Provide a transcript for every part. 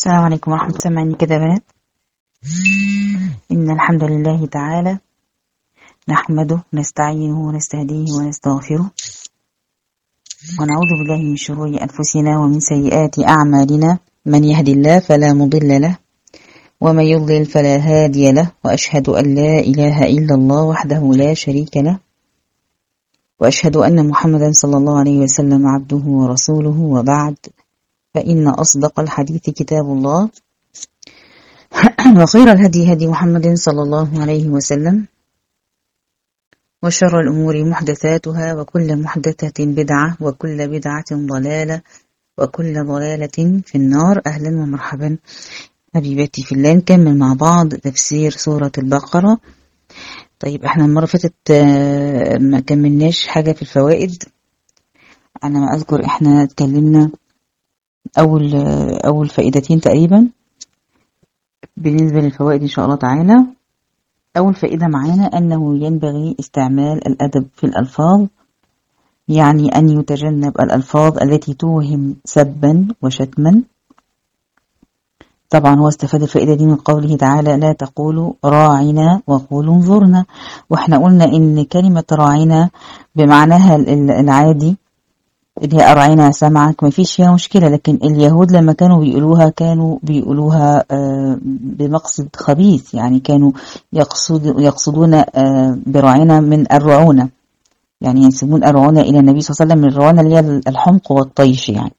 السلام عليكم ورحمة الله سامعني كده يا بنات إن الحمد لله تعالى نحمده ونستعينه ونستهديه ونستغفره ونعوذ بالله من شرور أنفسنا ومن سيئات أعمالنا من يهد الله فلا مضل له ومن يضلل فلا هادي له وأشهد أن لا إله إلا الله وحده لا شريك له وأشهد أن محمدا صلى الله عليه وسلم عبده ورسوله وبعد فإن أصدق الحديث كتاب الله وخير الهدي هدي محمد صلى الله عليه وسلم وشر الأمور محدثاتها وكل محدثة بدعة وكل بدعة ضلالة وكل ضلالة في النار أهلا ومرحبا حبيباتي في الله نكمل مع بعض تفسير سورة البقرة طيب احنا المرة فاتت ما كملناش حاجة في الفوائد أنا ما أذكر احنا اتكلمنا أول أول فائدتين تقريبا بالنسبة للفوائد إن شاء الله تعالى أول فائدة معانا أنه ينبغي استعمال الأدب في الألفاظ يعني أن يتجنب الألفاظ التي توهم سبا وشتما طبعا هو استفاد الفائدة دي من قوله تعالى لا تقولوا راعنا وقولوا انظرنا واحنا قلنا ان كلمة راعنا بمعناها العادي اللي هي أرعينا سمعك ما فيش فيها مشكلة لكن اليهود لما كانوا بيقولوها كانوا بيقولوها بمقصد خبيث يعني كانوا يقصد يقصدون برعينا من الرعونة يعني ينسبون الرعونة إلى النبي صلى الله عليه وسلم من الرعونة اللي هي الحمق والطيش يعني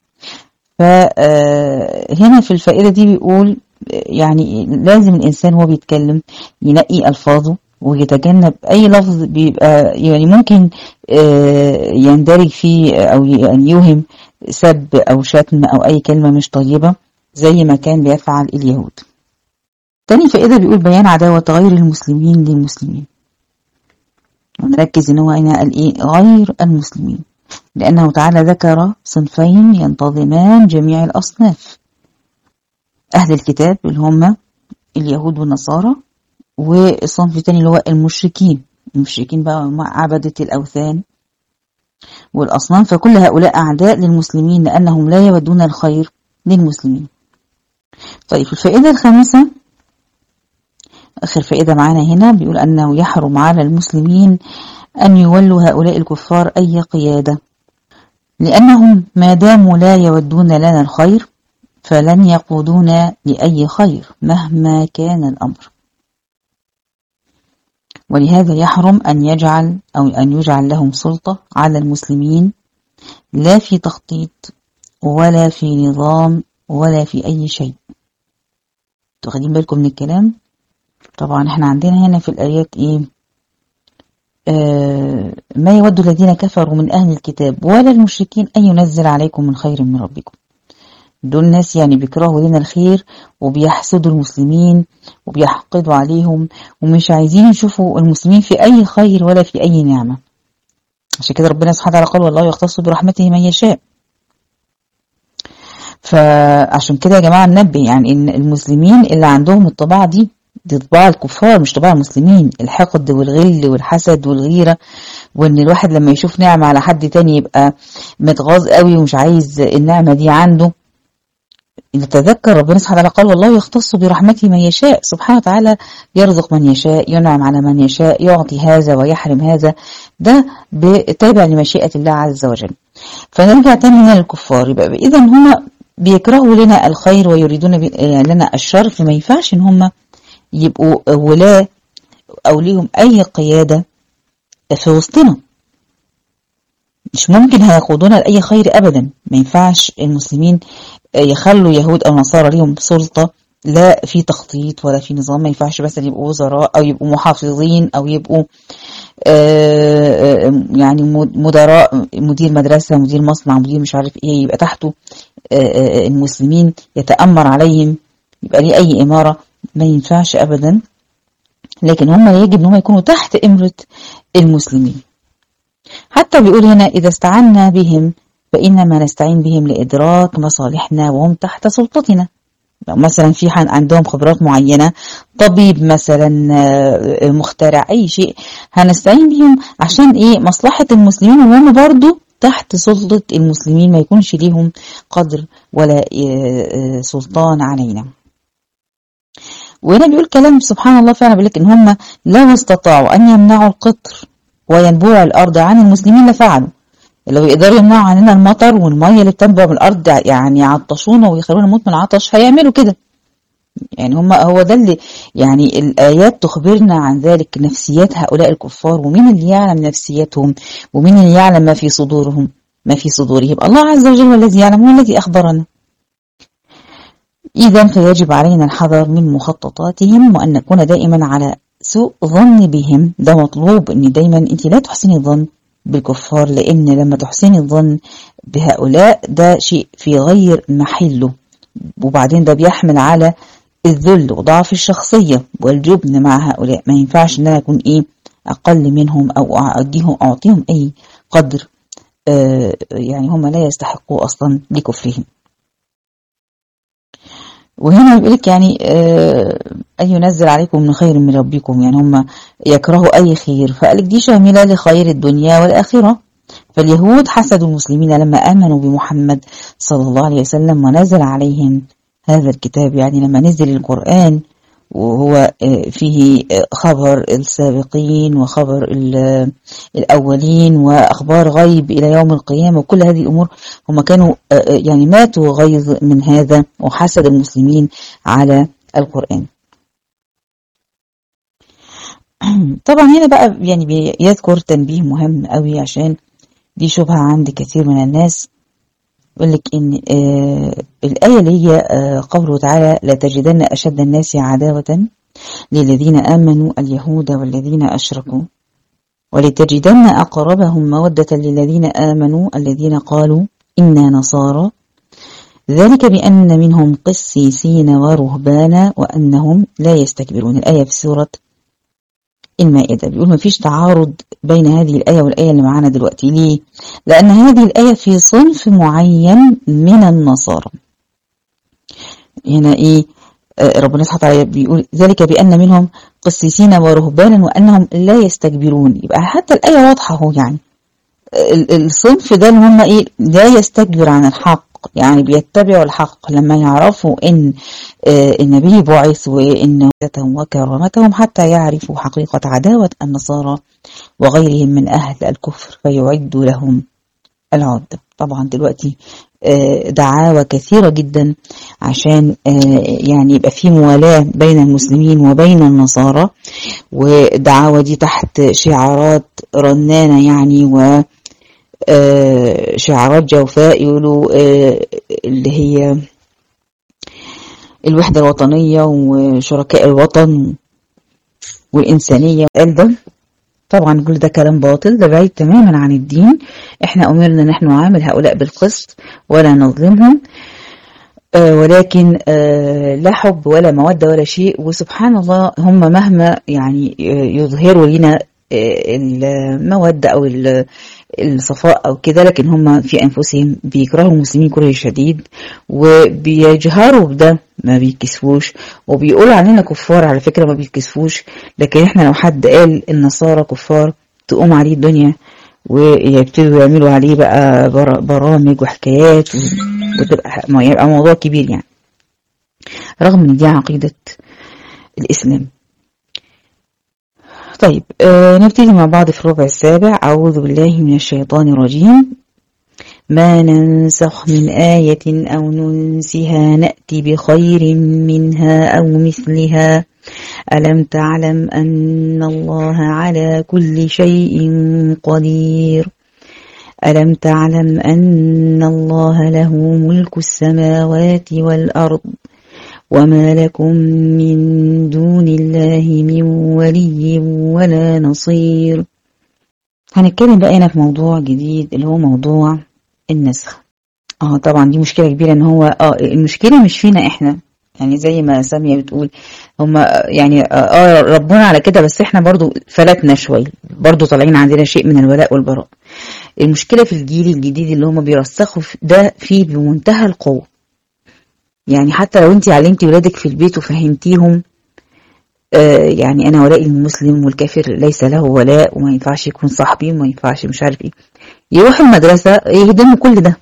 فهنا في الفائدة دي بيقول يعني لازم الإنسان وهو بيتكلم ينقي ألفاظه ويتجنب أي لفظ بيبقى يعني ممكن يندرج فيه أو يعني يوهم سب أو شتم أو أي كلمة مش طيبة زي ما كان بيفعل اليهود تاني فائدة بيقول بيان عداوة غير المسلمين للمسلمين ونركز إن هو هنا قال إيه غير المسلمين لأنه تعالى ذكر صنفين ينتظمان جميع الأصناف أهل الكتاب اللي هم اليهود والنصارى والصنف الثاني اللي هو المشركين المشركين بقى مع عبدة الأوثان والأصنام فكل هؤلاء أعداء للمسلمين لأنهم لا يودون الخير للمسلمين طيب الفائدة الخامسة آخر فائدة معانا هنا بيقول أنه يحرم على المسلمين أن يولوا هؤلاء الكفار أي قيادة لأنهم ما داموا لا يودون لنا الخير فلن يقودونا لأي خير مهما كان الأمر ولهذا يحرم أن يجعل أو أن يجعل لهم سلطة على المسلمين لا في تخطيط ولا في نظام ولا في أي شيء واخدين بالكم من الكلام طبعا احنا عندنا هنا في الآيات ايه آه ما يود الذين كفروا من أهل الكتاب ولا المشركين أن ينزل عليكم من خير من ربكم دول ناس يعني بيكرهوا لنا الخير وبيحسدوا المسلمين وبيحقدوا عليهم ومش عايزين يشوفوا المسلمين في أي خير ولا في أي نعمة عشان كده ربنا سبحانه وتعالى قال والله يختص برحمته من يشاء فعشان كده يا جماعة ننبه يعني إن المسلمين اللي عندهم الطباع دي دي طباع الكفار مش طباع المسلمين الحقد والغل والحسد والغيرة وان الواحد لما يشوف نعمة على حد تاني يبقى متغاظ قوي ومش عايز النعمة دي عنده نتذكر ربنا سبحانه وتعالى قال والله يختص برحمته من يشاء سبحانه وتعالى يرزق من يشاء ينعم على من يشاء يعطي هذا ويحرم هذا ده تابع لمشيئة الله عز وجل فنرجع تاني هنا للكفار يبقى إذا هم بيكرهوا لنا الخير ويريدون لنا الشر فما ينفعش إن هم يبقوا ولاة أو ليهم أي قيادة في وسطنا مش ممكن هيقودونا لأي خير أبدا ما ينفعش المسلمين يخلوا يهود أو نصارى ليهم سلطة لا في تخطيط ولا في نظام ما ينفعش بس يبقوا وزراء أو يبقوا محافظين أو يبقوا يعني مدراء مدير مدرسة مدير مصنع مدير مش عارف ايه يبقى تحته المسلمين يتأمر عليهم يبقى ليه أي إمارة ما ينفعش أبدا لكن هم يجب ان هم يكونوا تحت إمرة المسلمين حتى بيقول هنا إذا استعنا بهم فإنما نستعين بهم لإدراك مصالحنا وهم تحت سلطتنا لو مثلا في عندهم خبرات معينة طبيب مثلا مخترع أي شيء هنستعين بهم عشان إيه مصلحة المسلمين وهم برضو تحت سلطة المسلمين ما يكونش ليهم قدر ولا سلطان علينا وهنا بيقول كلام سبحان الله فعلا بيقول لك ان هم لو استطاعوا ان يمنعوا القطر وينبوع الارض عن المسلمين لفعلوا لو يقدروا يمنعوا عننا المطر والميه اللي بتنبع من الارض يعني يعطشونا ويخلونا نموت من العطش هيعملوا كده يعني هم هو ده اللي يعني الآيات تخبرنا عن ذلك نفسيات هؤلاء الكفار ومين اللي يعلم نفسياتهم ومين اللي يعلم ما في صدورهم ما في صدورهم الله عز وجل هو الذي يعلم هو الذي أخبرنا إذا فيجب علينا الحذر من مخططاتهم وأن نكون دائما على سوء ظن بهم ده مطلوب أن دايما أنت لا تحسني الظن بالكفار لأن لما تحسني الظن بهؤلاء ده شيء في غير محله وبعدين ده بيحمل على الذل وضعف الشخصية والجبن مع هؤلاء ما ينفعش ان انا اكون ايه اقل منهم او اعطيهم اعطيهم اي قدر آه يعني هم لا يستحقوا اصلا لكفرهم وهنا بيقول لك يعني آه أن ينزل عليكم من خير من ربكم يعني هم يكرهوا أي خير فقال لك دي شاملة لخير الدنيا والآخرة فاليهود حسدوا المسلمين لما آمنوا بمحمد صلى الله عليه وسلم ونزل عليهم هذا الكتاب يعني لما نزل القرآن وهو فيه خبر السابقين وخبر الأولين وأخبار غيب إلى يوم القيامة وكل هذه الأمور هم كانوا يعني ماتوا غيظ من هذا وحسد المسلمين على القرآن طبعا هنا بقى يعني بيذكر تنبيه مهم قوي عشان دي شبهة عند كثير من الناس يقول لك إن آه الآية اللي هي آه قوله تعالى لا تجدن أشد الناس عداوة للذين آمنوا اليهود والذين أشركوا ولتجدن أقربهم مودة للذين آمنوا الذين قالوا إنا نصارى ذلك بأن منهم قسيسين ورهبانا وأنهم لا يستكبرون الآية في سورة المائدة بيقول ما فيش تعارض بين هذه الآية والآية اللي معانا دلوقتي ليه؟ لأن هذه الآية في صنف معين من النصارى هنا إيه ربنا سبحانه وتعالى بيقول ذلك بأن منهم قسيسين ورهبانا وأنهم لا يستكبرون يبقى حتى الآية واضحة هو يعني الصنف ده اللي هم إيه لا يستكبر عن الحق يعني بيتبعوا الحق لما يعرفوا ان النبي بعث وان وكرامتهم حتى يعرفوا حقيقة عداوة النصارى وغيرهم من اهل الكفر فيعدوا لهم العدة طبعا دلوقتي دعاوى كثيرة جدا عشان يعني يبقى في موالاة بين المسلمين وبين النصارى ودعاوى دي تحت شعارات رنانة يعني و شعارات جوفاء يقولوا اللي هي الوحدة الوطنية وشركاء الوطن والإنسانية ده طبعا كل ده كلام باطل ده بعيد تماما عن الدين احنا أمرنا نحن نعامل هؤلاء بالقسط ولا نظلمهم ولكن لا حب ولا مودة ولا شيء وسبحان الله هم مهما يعني يظهروا لنا المودة أو الصفاء أو كده لكن هم في أنفسهم بيكرهوا المسلمين كره شديد وبيجهروا بده ما بيكسفوش وبيقولوا علينا كفار على فكرة ما بيكسفوش لكن احنا لو حد قال النصارى كفار تقوم عليه الدنيا ويبتدوا يعملوا عليه بقى برامج وحكايات وتبقى يبقى موضوع كبير يعني رغم ان دي عقيدة الإسلام طيب آه نبتدي مع بعض في الربع السابع أعوذ بالله من الشيطان الرجيم ما ننسخ من آية أو ننسها نأتي بخير منها أو مثلها ألم تعلم أن الله على كل شيء قدير ألم تعلم أن الله له ملك السماوات والأرض وما لكم من دون الله من ولي ولا نصير هنتكلم بقى هنا في موضوع جديد اللي هو موضوع النسخ اه طبعا دي مشكلة كبيرة ان هو اه المشكلة مش فينا احنا يعني زي ما سامية بتقول هم يعني اه ربنا على كده بس احنا برضو فلتنا شوية برضو طالعين عندنا شيء من الولاء والبراء المشكلة في الجيل الجديد اللي هم بيرسخوا ده فيه بمنتهى القوة يعني حتى لو انت علمتي ولادك في البيت وفهمتيهم آه يعني انا ولاء المسلم والكافر ليس له ولاء وما ينفعش يكون صاحبي وما ينفعش مش عارف ايه يروحوا المدرسة يهدموا كل ده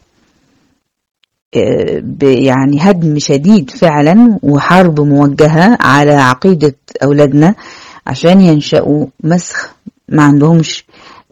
يعني هدم شديد فعلا وحرب موجهة على عقيدة أولادنا عشان ينشأوا مسخ ما عندهمش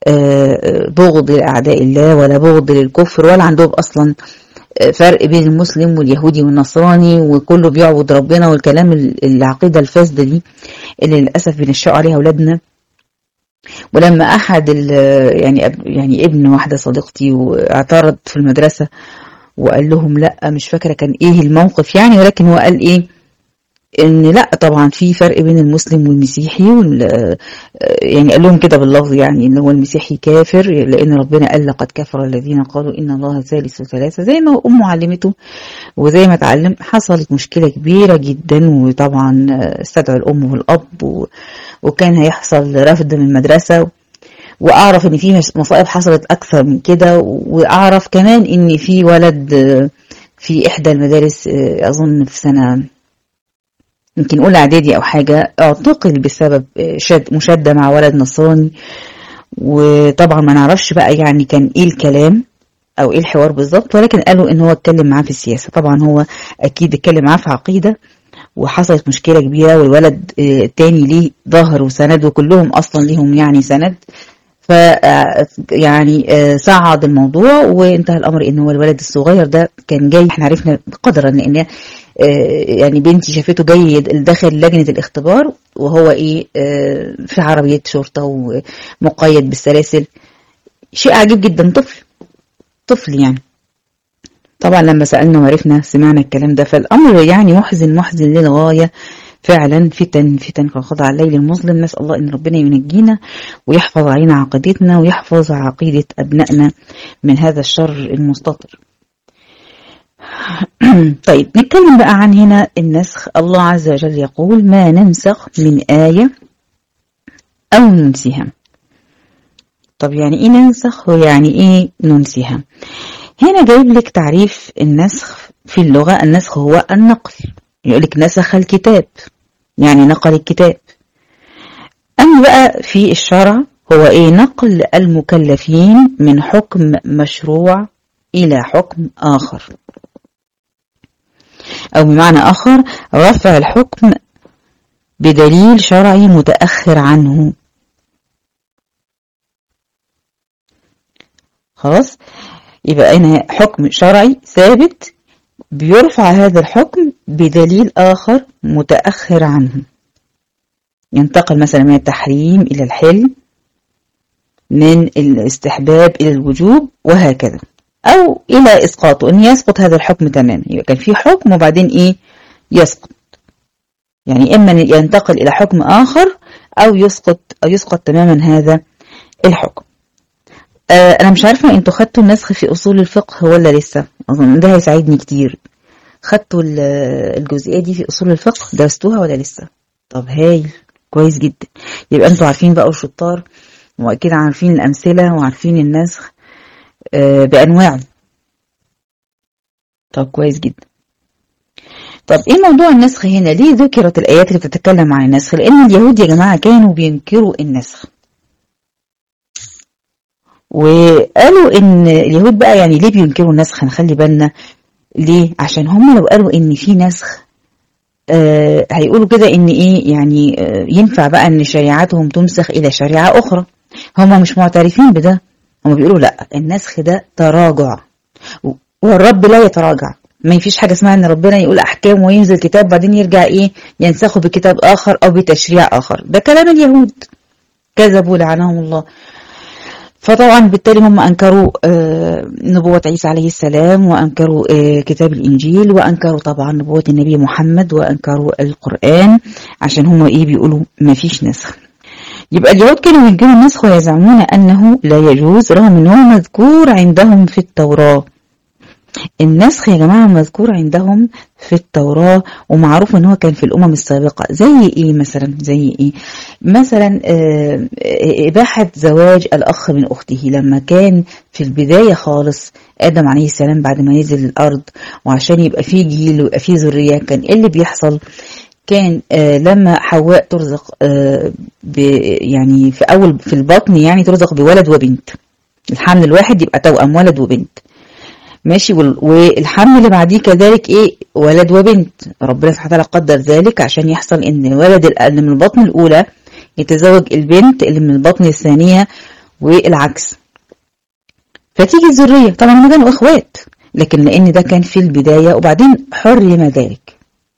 بغض لأعداء الله ولا بغض للكفر ولا عندهم أصلا فرق بين المسلم واليهودي والنصراني وكله بيعبد ربنا والكلام العقيدة الفاسدة دي اللي للأسف بنشأوا عليها أولادنا ولما أحد يعني يعني ابن واحدة صديقتي واعترض في المدرسة وقال لهم لا مش فاكرة كان ايه الموقف يعني ولكن هو قال ايه ان لا طبعا في فرق بين المسلم والمسيحي وال يعني قال لهم كده باللفظ يعني ان هو المسيحي كافر لان ربنا قال لقد كفر الذين قالوا ان الله ثالث ثلاثه زي ما امه علمته وزي ما اتعلم حصلت مشكله كبيره جدا وطبعا استدعوا الام والاب وكان هيحصل رفض من المدرسه واعرف ان في مصائب حصلت اكثر من كده واعرف كمان ان في ولد في احدى المدارس اظن في سنه يمكن اولى اعدادي او حاجه اعتقل بسبب شد مشاده مع ولد نصراني وطبعا ما نعرفش بقى يعني كان ايه الكلام او ايه الحوار بالظبط ولكن قالوا ان هو اتكلم معاه في السياسه طبعا هو اكيد اتكلم معاه في عقيده وحصلت مشكله كبيره والولد التاني ليه ظهر وسند وكلهم اصلا ليهم يعني سند ف يعني صعد الموضوع وانتهى الامر ان هو الولد الصغير ده كان جاي احنا عرفنا قدرا لان يعني بنتي شافته جاي داخل لجنه الاختبار وهو ايه في عربيه شرطه ومقيد بالسلاسل شيء عجيب جدا طفل طفل يعني طبعا لما سالنا وعرفنا سمعنا الكلام ده فالامر يعني محزن محزن للغايه فعلا فتن فتن كقطع الليل المظلم نسأل الله ان ربنا ينجينا ويحفظ علينا عقيدتنا ويحفظ عقيدة ابنائنا من هذا الشر المستطر طيب نتكلم بقى عن هنا النسخ الله عز وجل يقول ما ننسخ من آية أو ننسها طب يعني ايه ننسخ ويعني ايه ننسها هنا جايب لك تعريف النسخ في اللغة النسخ هو النقل يقول لك نسخ الكتاب يعني نقل الكتاب أما بقى في الشرع هو إيه نقل المكلفين من حكم مشروع إلى حكم آخر أو بمعنى آخر رفع الحكم بدليل شرعي متأخر عنه خلاص يبقى هنا حكم شرعي ثابت بيرفع هذا الحكم بدليل آخر متأخر عنه ينتقل مثلا من التحريم إلى الحل من الاستحباب إلى الوجوب وهكذا أو إلى إسقاطه أن يسقط هذا الحكم تماما يبقى كان في حكم وبعدين إيه يسقط يعني إما ينتقل إلى حكم آخر أو يسقط أو يسقط تماما هذا الحكم آه أنا مش عارفة أنتوا خدتوا النسخ في أصول الفقه ولا لسه أظن ده هيساعدني كتير خدتوا الجزئية دي في أصول الفقه درستوها ولا لسه طب هايل كويس جدا يبقى أنتوا عارفين بقى الشطار وأكيد عارفين الأمثلة وعارفين النسخ آه بأنواعه طب كويس جدا طب ايه موضوع النسخ هنا ليه ذكرت الآيات اللي بتتكلم عن النسخ لأن اليهود يا جماعة كانوا بينكروا النسخ وقالوا ان اليهود بقى يعني ليه بينكروا النسخ نخلي بالنا ليه عشان هم لو قالوا ان في نسخ آه هيقولوا كده ان ايه يعني آه ينفع بقى ان شريعتهم تنسخ الى شريعة اخرى هم مش معترفين بده هم بيقولوا لا النسخ ده تراجع والرب لا يتراجع ما فيش حاجة اسمها ان ربنا يقول احكام وينزل كتاب بعدين يرجع ايه ينسخه بكتاب اخر او بتشريع اخر ده كلام اليهود كذبوا لعنهم الله فطبعا بالتالي هم أنكروا نبوة عيسى عليه السلام وأنكروا كتاب الإنجيل وأنكروا طبعا نبوة النبي محمد وأنكروا القرآن عشان هم إيه بيقولوا ما فيش نسخ يبقى اليهود كانوا ينكروا النسخ ويزعمون أنه لا يجوز رغم أنه مذكور عندهم في التوراة النسخ يا جماعة مذكور عندهم في التوراة ومعروف ان هو كان في الامم السابقة زي ايه مثلا زي ايه مثلا اباحة زواج الاخ من اخته لما كان في البداية خالص ادم عليه السلام بعد ما نزل الارض وعشان يبقى فيه جيل ويبقى فيه ذرية كان ايه اللي بيحصل كان آه لما حواء ترزق آه يعني في اول في البطن يعني ترزق بولد وبنت الحمل الواحد يبقى توأم ولد وبنت ماشي والحمل اللي بعديه كذلك ايه ولد وبنت ربنا سبحانه وتعالى قدر ذلك عشان يحصل ان الولد اللي من البطن الاولى يتزوج البنت اللي من البطن الثانية والعكس فتيجي الذرية طبعا هم كانوا اخوات لكن لان ده كان في البداية وبعدين حرم ذلك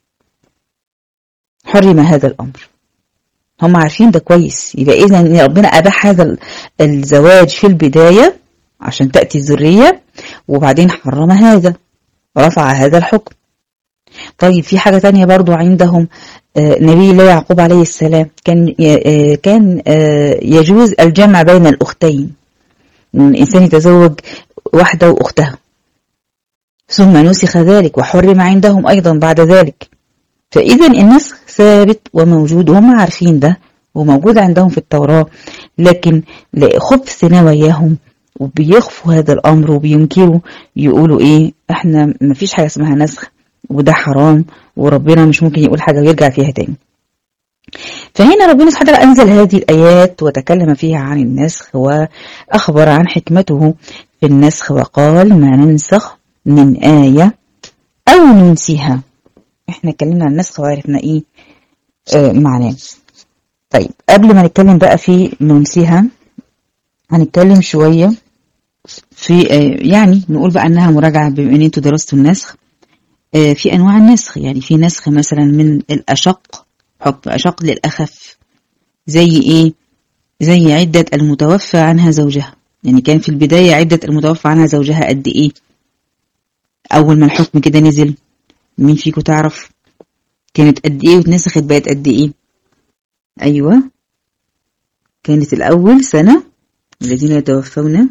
حرم هذا الامر هم عارفين ده كويس يبقى اذا ربنا اباح هذا الزواج في البداية عشان تأتي الذرية وبعدين حرم هذا رفع هذا الحكم طيب في حاجة تانية برضو عندهم نبي الله يعقوب عليه السلام كان كان يجوز الجمع بين الأختين الإنسان يتزوج واحدة وأختها ثم نسخ ذلك وحرم عندهم أيضا بعد ذلك فإذا النسخ ثابت وموجود وهم عارفين ده وموجود عندهم في التوراة لكن لخبث نواياهم وبيخفوا هذا الأمر وبينكروا يقولوا إيه إحنا مفيش حاجة اسمها نسخ وده حرام وربنا مش ممكن يقول حاجة ويرجع فيها تاني فهنا ربنا سبحانه وتعالى أنزل هذه الآيات وتكلم فيها عن النسخ وأخبر عن حكمته في النسخ وقال ما ننسخ من آية أو ننسيها احنا اتكلمنا عن النسخ وعرفنا ايه آه معناه طيب قبل ما نتكلم بقى في ننسيها هنتكلم شوية في آه يعني نقول بقى انها مراجعة بما ان انتوا درستوا النسخ آه في انواع النسخ يعني في نسخ مثلا من الاشق حكم اشق للاخف زي ايه زي عدة المتوفى عنها زوجها يعني كان في البداية عدة المتوفى عنها زوجها قد ايه اول ما الحكم كده نزل مين فيكم تعرف كانت قد ايه واتنسخت بقت قد ايه ايوه كانت الاول سنة الذين يتوفون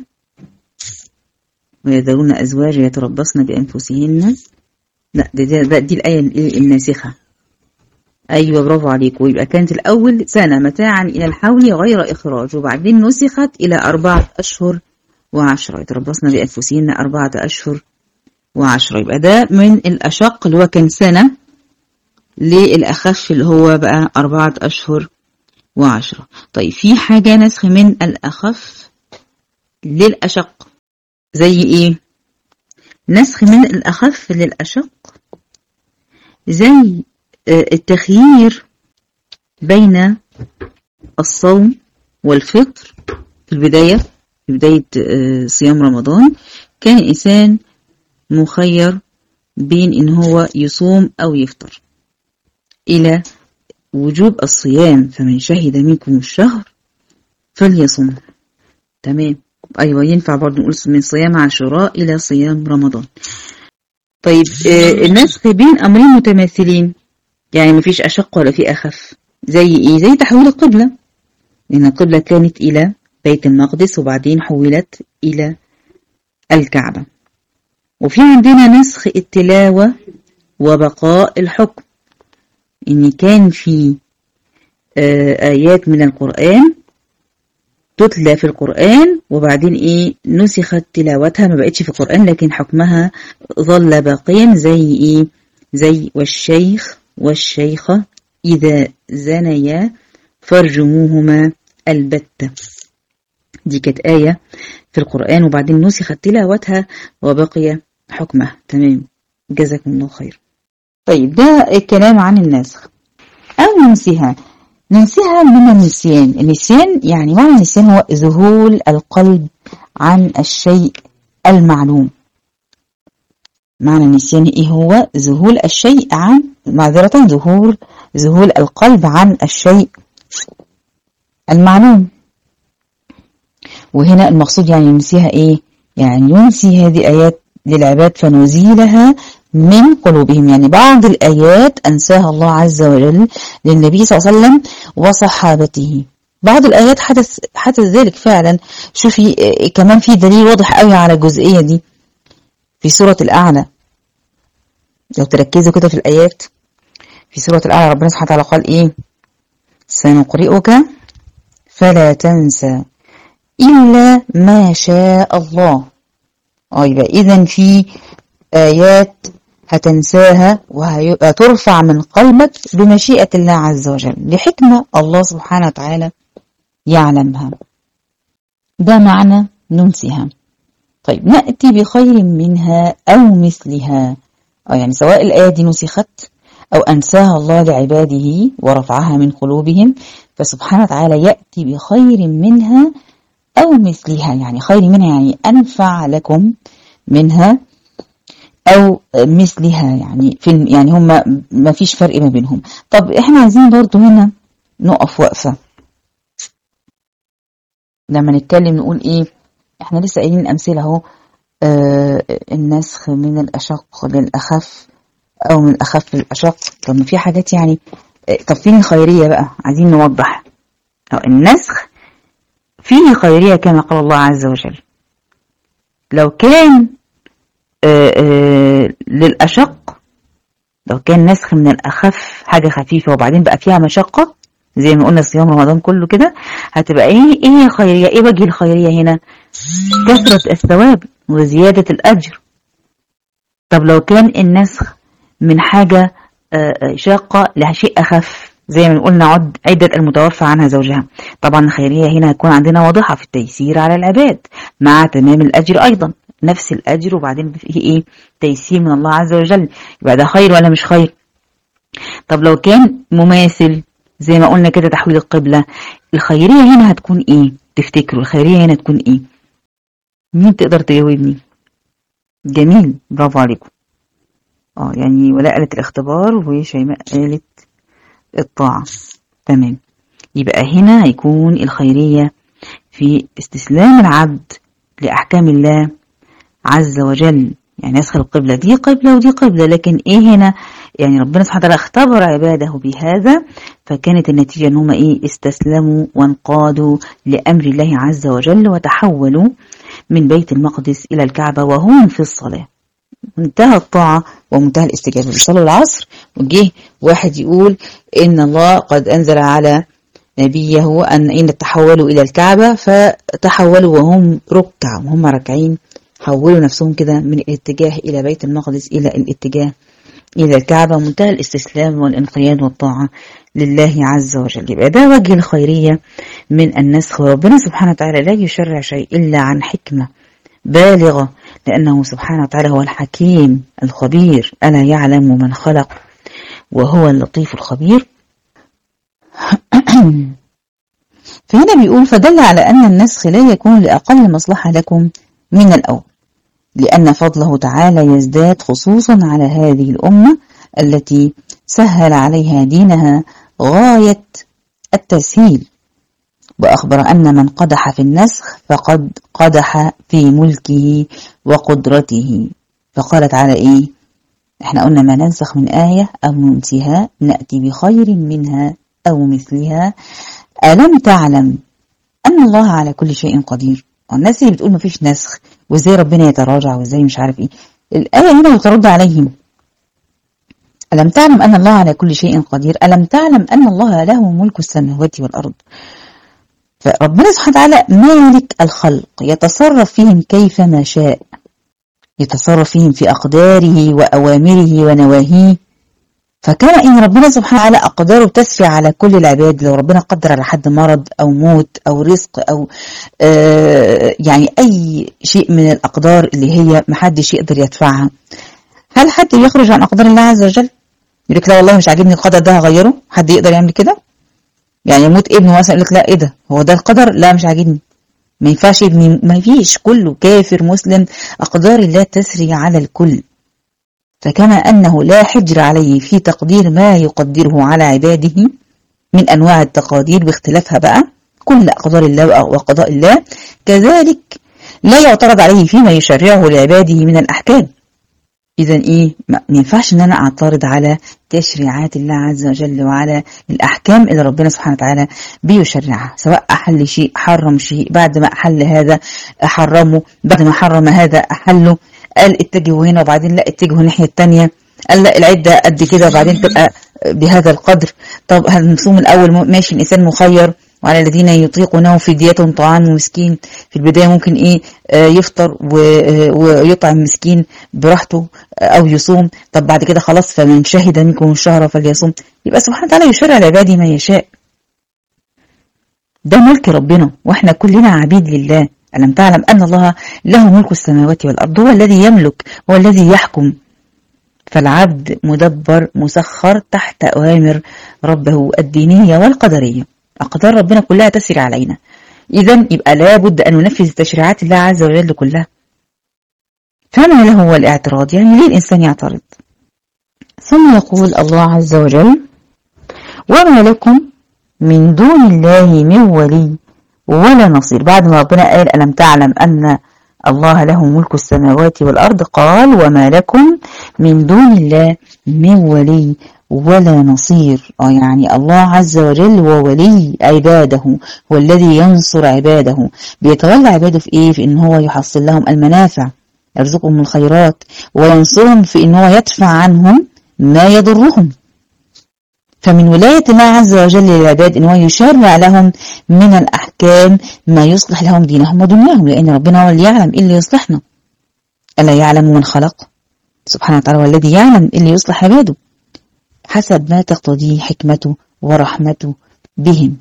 ويذرون ازواجا يتربصن بانفسهن لا دي, دي, دي الايه الناسخه ايوه برافو عليك ويبقى كانت الاول سنه متاعا الى الحول غير اخراج وبعدين نسخت الى اربعه اشهر وعشرة يتربصن بانفسهن اربعه اشهر وعشرة يبقى ده من الأشق اللي هو كان سنة للأخف اللي هو بقى أربعة أشهر وعشرة طيب في حاجة نسخ من الأخف للأشق زي إيه نسخ من الأخف للأشق زي التخيير بين الصوم والفطر في البداية في بداية صيام رمضان كان الإنسان مخير بين إن هو يصوم أو يفطر إلى وجوب الصيام فمن شهد منكم الشهر فليصم تمام أيوة ينفع برضه نقول من صيام عاشوراء إلى صيام رمضان طيب آه النسخ بين أمرين متماثلين يعني مفيش أشق ولا في أخف زي إيه زي تحويل القبلة لأن القبلة كانت إلى بيت المقدس وبعدين حولت إلى الكعبة وفي عندنا نسخ التلاوة وبقاء الحكم إن كان في آيات من القرآن تتلى في القرآن وبعدين إيه نسخت تلاوتها ما بقتش في القرآن لكن حكمها ظل باقيا زي إيه زي والشيخ والشيخة إذا زنيا فارجموهما البتة دي كانت آية في القرآن وبعدين نسخت تلاوتها وبقي حكمها تمام جزاكم الله خير طيب ده الكلام عن النسخ أو ننسيها ننسيها من النسيان النسيان يعني معنى النسيان هو ذهول القلب عن الشيء المعلوم معنى النسيان ايه هو ذهول الشيء عن معذرة ظهور ذهول القلب عن الشيء المعلوم وهنا المقصود يعني ننسيها ايه يعني ننسي هذه آيات للعباد فنزيلها من قلوبهم يعني بعض الآيات أنساها الله عز وجل للنبي صلى الله عليه وسلم وصحابته بعض الآيات حدث حدث ذلك فعلا شوفي كمان في دليل واضح قوي على الجزئية دي في سورة الأعلى لو تركزوا كده في الآيات في سورة الأعلى ربنا سبحانه وتعالى قال إيه سنقرئك فلا تنسى إلا ما شاء الله اه يبقى إذا في آيات هتنساها وهترفع من قلبك بمشيئة الله عز وجل لحكمة الله سبحانه وتعالى يعلمها ده معنى ننسها طيب نأتي بخير منها أو مثلها أو يعني سواء الآية دي نسخت أو أنساها الله لعباده ورفعها من قلوبهم فسبحانه وتعالى يأتي بخير منها أو مثلها يعني خير منها يعني أنفع لكم منها أو مثلها يعني في يعني هم ما فيش فرق ما بينهم طب إحنا عايزين برضو هنا نقف وقفة لما نتكلم نقول إيه إحنا لسه قايلين أمثلة أهو آه النسخ من الأشق للأخف أو من الأخف للأشق طب ما في حاجات يعني طب فين الخيرية بقى عايزين نوضح أو النسخ فيه خيرية كما قال الله عز وجل لو كان آآ آآ للأشق لو كان نسخ من الأخف حاجة خفيفة وبعدين بقى فيها مشقة زي ما قلنا صيام رمضان كله كده هتبقى ايه ايه خيرية ايه وجه الخيرية هنا كثرة الثواب وزيادة الأجر طب لو كان النسخ من حاجة شاقة لشيء أخف زي ما قلنا عد عدة المتوفى عنها زوجها طبعا الخيرية هنا هتكون عندنا واضحة في التيسير على العباد مع تمام الأجر أيضا نفس الأجر وبعدين فيه إيه تيسير من الله عز وجل يبقى ده خير ولا مش خير طب لو كان مماثل زي ما قلنا كده تحويل القبلة الخيرية هنا هتكون إيه تفتكروا الخيرية هنا تكون إيه مين تقدر تجاوبني جميل برافو عليكم اه يعني ولاء قالت الاختبار وشيماء قالت الطاعة تمام يبقى هنا هيكون الخيرية في استسلام العبد لأحكام الله عز وجل يعني يسخ القبلة دي قبلة ودي قبلة لكن ايه هنا يعني ربنا سبحانه وتعالى اختبر عباده بهذا فكانت النتيجة ان هم ايه استسلموا وانقادوا لأمر الله عز وجل وتحولوا من بيت المقدس إلى الكعبة وهم في الصلاة منتهى الطاعة ومنتهى الاستجابة بيصلوا العصر وجه واحد يقول إن الله قد أنزل على نبيه أن إن تحولوا إلى الكعبة فتحولوا وهم ركع وهم راكعين حولوا نفسهم كده من الاتجاه إلى بيت المقدس إلى الاتجاه إلى الكعبة منتهى الاستسلام والانقياد والطاعة لله عز وجل يبقى ده وجه الخيرية من النسخ وربنا سبحانه وتعالى لا يشرع شيء إلا عن حكمة بالغة لأنه سبحانه وتعالى هو الحكيم الخبير ألا يعلم من خلق وهو اللطيف الخبير فهنا بيقول فدل على أن النسخ لا يكون لأقل مصلحة لكم من الأول لأن فضله تعالى يزداد خصوصا على هذه الأمة التي سهل عليها دينها غاية التسهيل وأخبر أن من قدح في النسخ فقد قدح في ملكه وقدرته فقال تعالى إيه احنا قلنا ما ننسخ من آية أو ننسها نأتي بخير منها أو مثلها ألم تعلم أن الله على كل شيء قدير الناس اللي بتقول مفيش نسخ وازاي ربنا يتراجع وازاي مش عارف ايه الآية هنا بترد عليهم ألم تعلم أن الله على كل شيء قدير ألم تعلم أن الله له ملك السماوات والأرض فربنا سبحانه وتعالى مالك الخلق يتصرف فيهم كيفما شاء يتصرف فيهم في أقداره وأوامره ونواهيه فكما إن ربنا سبحانه وتعالى أقداره تسري على كل العباد لو ربنا قدر على حد مرض أو موت أو رزق أو آه يعني أي شيء من الأقدار اللي هي محدش يقدر يدفعها هل حد يخرج عن أقدار الله عز وجل؟ يقول لك لا والله مش عاجبني القدر ده هغيره حد يقدر يعمل كده؟ يعني يموت ابنه مثلا يقول لك لا ايه ده هو ده القدر لا مش عاجبني ما ينفعش ابني ما فيش كله كافر مسلم أقدار الله تسري على الكل فكما أنه لا حجر عليه في تقدير ما يقدره على عباده من أنواع التقادير باختلافها بقى كل أقدار الله وقضاء الله كذلك لا يعترض عليه فيما يشرعه لعباده من الأحكام إذا إيه ما ينفعش إن أنا أعترض على تشريعات الله عز وجل وعلى الأحكام اللي ربنا سبحانه وتعالى بيشرعها سواء أحل شيء حرم شيء بعد ما أحل هذا حرمه بعد ما حرم هذا أحله قال اتجهوا هنا وبعدين لا اتجهوا الناحية التانية قال لا العدة قد كده وبعدين تبقى بهذا القدر طب هنصوم الأول ماشي الإنسان مخير وعلى الذين يطيقونه فدية طعام مسكين في البداية ممكن إيه آه يفطر ويطعم مسكين براحته أو يصوم طب بعد كده خلاص فمن شهد منكم الشهر فليصوم يبقى سبحانه وتعالى يشرع لعباده ما يشاء ده ملك ربنا واحنا كلنا عبيد لله ألم تعلم أن الله له ملك السماوات والأرض هو الذي يملك هو الذي يحكم فالعبد مدبر مسخر تحت أوامر ربه الدينية والقدرية أقدار ربنا كلها تسري علينا إذا يبقى لابد أن ننفذ تشريعات الله عز وجل كلها فما له هو الاعتراض يعني ليه الإنسان يعترض ثم يقول الله عز وجل وما لكم من دون الله من ولي ولا نصير بعد ما ربنا قال ألم تعلم أن الله له ملك السماوات والأرض قال وما لكم من دون الله من ولي ولا نصير آه يعني الله عز وجل هو ولي عباده هو الذي ينصر عباده بيتولى عباده في ايه في ان هو يحصل لهم المنافع يرزقهم الخيرات وينصرهم في ان هو يدفع عنهم ما يضرهم فمن ولاية الله عز وجل للعباد ان هو يشرع لهم من الأحكام ما يصلح لهم دينهم ودنياهم لأن ربنا هو اللي يعلم إيه اللي يصلحنا ألا يعلم من خلق سبحانه وتعالى هو الذي يعلم إيه اللي يصلح عباده حسب ما تقتضيه حكمته ورحمته بهم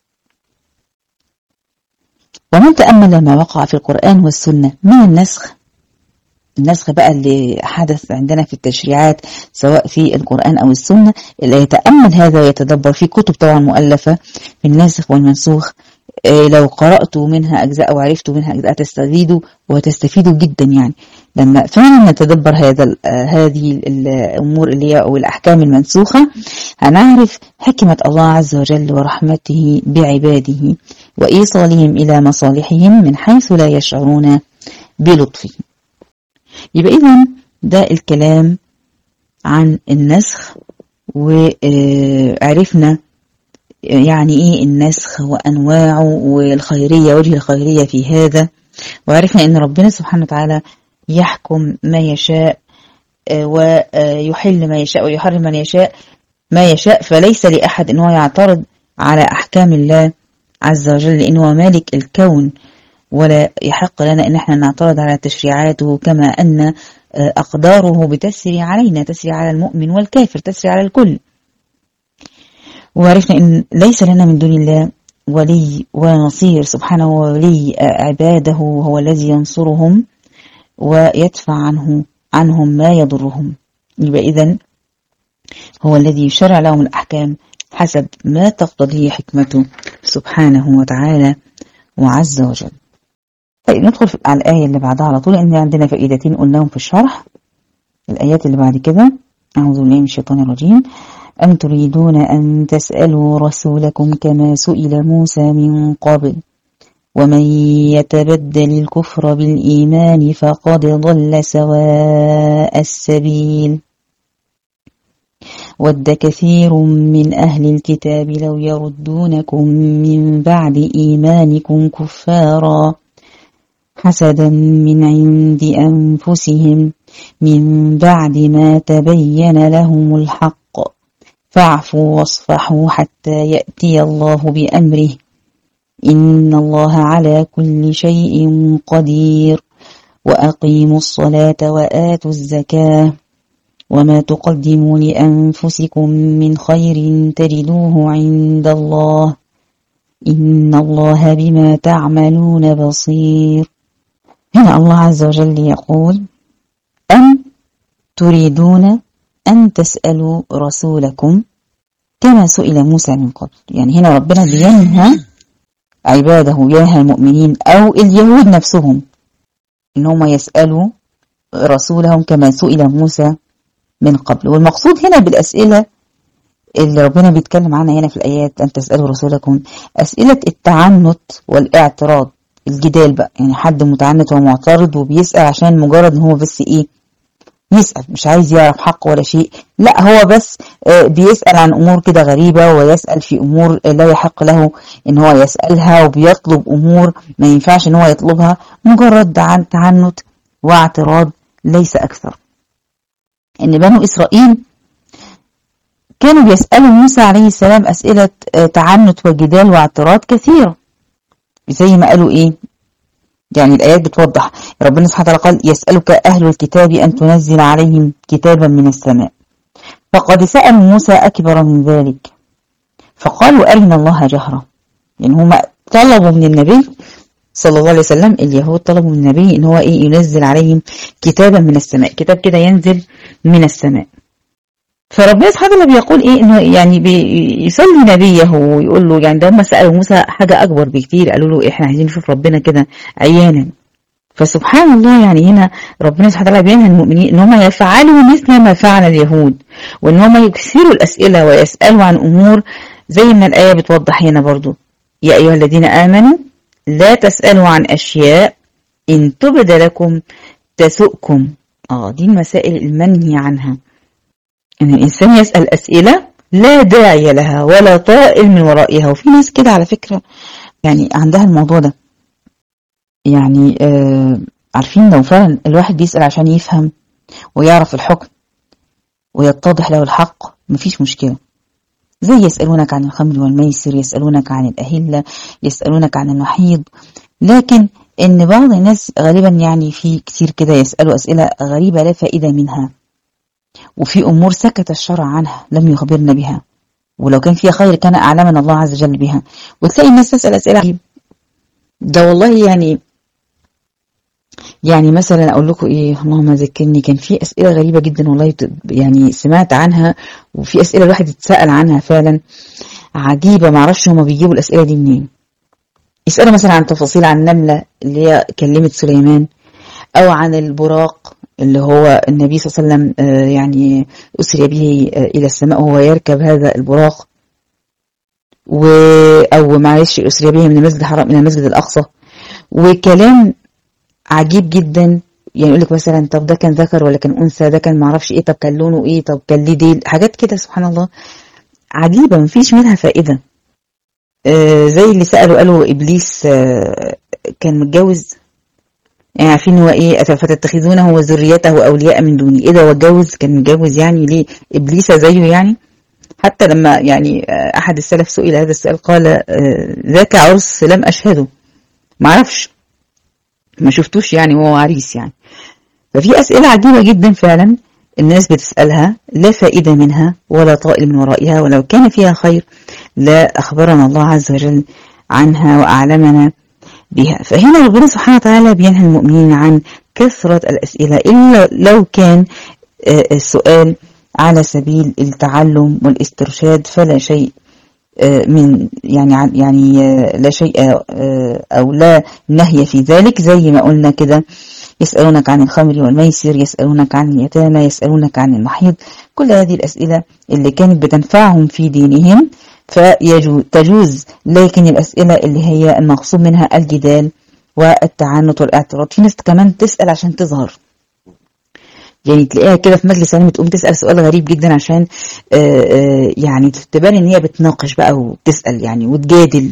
ومن تأمل ما وقع في القرآن والسنة من النسخ النسخ بقى اللي حدث عندنا في التشريعات سواء في القرآن أو السنة اللي يتأمل هذا ويتدبر في كتب طبعا مؤلفة في الناسخ والمنسوخ لو قرأتوا منها أجزاء وعرفتوا منها أجزاء تستفيدوا وتستفيدوا جدا يعني لما فعلا نتدبر هذا هذه الأمور اللي هي أو الأحكام المنسوخة هنعرف حكمة الله عز وجل ورحمته بعباده وإيصالهم إلى مصالحهم من حيث لا يشعرون بلطفه يبقى إذا ده الكلام عن النسخ وعرفنا يعني ايه النسخ وانواعه والخيريه وجه الخيريه في هذا وعرفنا ان ربنا سبحانه وتعالى يحكم ما يشاء ويحل ما يشاء ويحرم من يشاء ما يشاء فليس لاحد ان هو يعترض على احكام الله عز وجل لانه هو مالك الكون ولا يحق لنا ان احنا نعترض على تشريعاته كما ان اقداره بتسري علينا تسري على المؤمن والكافر تسري على الكل وعرفنا ان ليس لنا من دون الله ولي ولا نصير سبحانه ولي عباده هو الذي ينصرهم ويدفع عنه عنهم ما يضرهم يبقى اذا هو الذي يشرع لهم الاحكام حسب ما تقتضيه حكمته سبحانه وتعالى وعز وجل طيب ندخل على الآية اللي بعدها على طول لأن عندنا فائدتين قلناهم في الشرح الآيات اللي بعد كده أعوذ بالله من الشيطان الرجيم أم تريدون أن تسألوا رسولكم كما سئل موسى من قبل ومن يتبدل الكفر بالإيمان فقد ضل سواء السبيل ود كثير من أهل الكتاب لو يردونكم من بعد إيمانكم كفارا حسدا من عند أنفسهم من بعد ما تبين لهم الحق فاعفوا واصفحوا حتى يأتي الله بأمره إن الله على كل شيء قدير وأقيموا الصلاة وآتوا الزكاة وما تقدموا لأنفسكم من خير تجدوه عند الله إن الله بما تعملون بصير هنا الله عز وجل يقول أم تريدون أن تسألوا رسولكم كما سئل موسى من قبل يعني هنا ربنا بينهى عباده ينهى المؤمنين أو اليهود نفسهم إن هم يسألوا رسولهم كما سئل موسى من قبل والمقصود هنا بالأسئلة اللي ربنا بيتكلم عنها هنا في الآيات أن تسألوا رسولكم أسئلة التعنت والاعتراض الجدال بقى يعني حد متعنت ومعترض وبيسأل عشان مجرد ان هو بس ايه يسأل مش عايز يعرف حق ولا شيء لا هو بس بيسأل عن أمور كده غريبة ويسأل في أمور لا يحق له إن هو يسألها وبيطلب أمور ما ينفعش إن هو يطلبها مجرد عن تعنت واعتراض ليس أكثر إن بنو إسرائيل كانوا بيسألوا موسى عليه السلام أسئلة تعنت وجدال واعتراض كثيرة زي ما قالوا إيه يعني الآيات بتوضح ربنا سبحانه وتعالى قال يسألك أهل الكتاب أن تنزل عليهم كتابا من السماء فقد سألوا موسى أكبر من ذلك فقالوا أرنا الله جهرة يعني هم طلبوا من النبي صلى الله عليه وسلم اليهود طلبوا من النبي ان هو ايه ينزل عليهم كتابا من السماء كتاب كده ينزل من السماء فربنا سبحانه وتعالى بيقول ايه انه يعني بيصلي نبيه ويقول له يعني ده هم سالوا موسى حاجه اكبر بكتير قالوا له احنا عايزين نشوف ربنا كده عيانا فسبحان الله يعني هنا ربنا سبحانه وتعالى بينهى المؤمنين ان هم يفعلوا مثل ما فعل اليهود وان هم يكثروا الاسئله ويسالوا عن امور زي ما الايه بتوضح هنا برضو يا ايها الذين امنوا لا تسالوا عن اشياء ان تبد لكم تسؤكم اه دي المسائل المنهي عنها ان الانسان يسال اسئله لا داعي لها ولا طائل من ورائها وفي ناس كده على فكره يعني عندها الموضوع ده يعني آه عارفين لو فعلا الواحد بيسأل عشان يفهم ويعرف الحكم ويتضح له الحق مفيش مشكلة زي يسألونك عن الخمر والميسر يسألونك عن الأهلة يسألونك عن المحيض لكن إن بعض الناس غالبا يعني في كتير كده يسألوا أسئلة غريبة لا فائدة منها وفي أمور سكت الشرع عنها لم يخبرنا بها ولو كان فيها خير كان أعلمنا الله عز وجل بها وتلاقي الناس تسأل أسئلة عجيب ده والله يعني يعني مثلا اقول لكم ايه اللهم ذكرني كان في اسئله غريبه جدا والله يعني سمعت عنها وفي اسئله الواحد اتسال عنها فعلا عجيبه ما اعرفش هما بيجيبوا الاسئله دي منين يسالوا مثلا عن تفاصيل عن النمله اللي هي كلمت سليمان او عن البراق اللي هو النبي صلى الله عليه وسلم يعني اسري به الى السماء وهو يركب هذا البراق و او معلش اسري به من المسجد الحرام الى المسجد الاقصى وكلام عجيب جدا يعني يقول لك مثلا طب ده كان ذكر ولا كان انثى ده كان معرفش ايه طب كان لونه ايه طب كان ليه ديل حاجات كده سبحان الله عجيبه مفيش منها فائده آه زي اللي سالوا قالوا ابليس آه كان متجوز يعني عارفين هو ايه فتتخذونه وذريته اولياء من دوني ايه ده هو اتجوز كان متجوز يعني ليه ابليس زيه يعني حتى لما يعني آه احد السلف سئل هذا السؤال قال ذاك عرس لم اشهده معرفش ما شفتوش يعني وهو عريس يعني ففي أسئلة عجيبة جدا فعلا الناس بتسألها لا فائدة منها ولا طائل من ورائها ولو كان فيها خير لا أخبرنا الله عز وجل عنها وأعلمنا بها فهنا ربنا سبحانه وتعالى بينهى المؤمنين عن كثرة الأسئلة إلا لو كان السؤال على سبيل التعلم والاسترشاد فلا شيء من يعني يعني لا شيء او لا نهي في ذلك زي ما قلنا كده يسألونك عن الخمر والميسر يسألونك عن اليتامى يسألونك عن المحيض كل هذه الأسئلة اللي كانت بتنفعهم في دينهم فتجوز لكن الأسئلة اللي هي المقصود منها الجدال والتعنت والاعتراض في ناس كمان تسأل عشان تظهر يعني تلاقيها كده في مجلس علم تقوم تسأل سؤال غريب جدا عشان آآ آآ يعني تبان ان هي بتناقش بقى وتسأل يعني وتجادل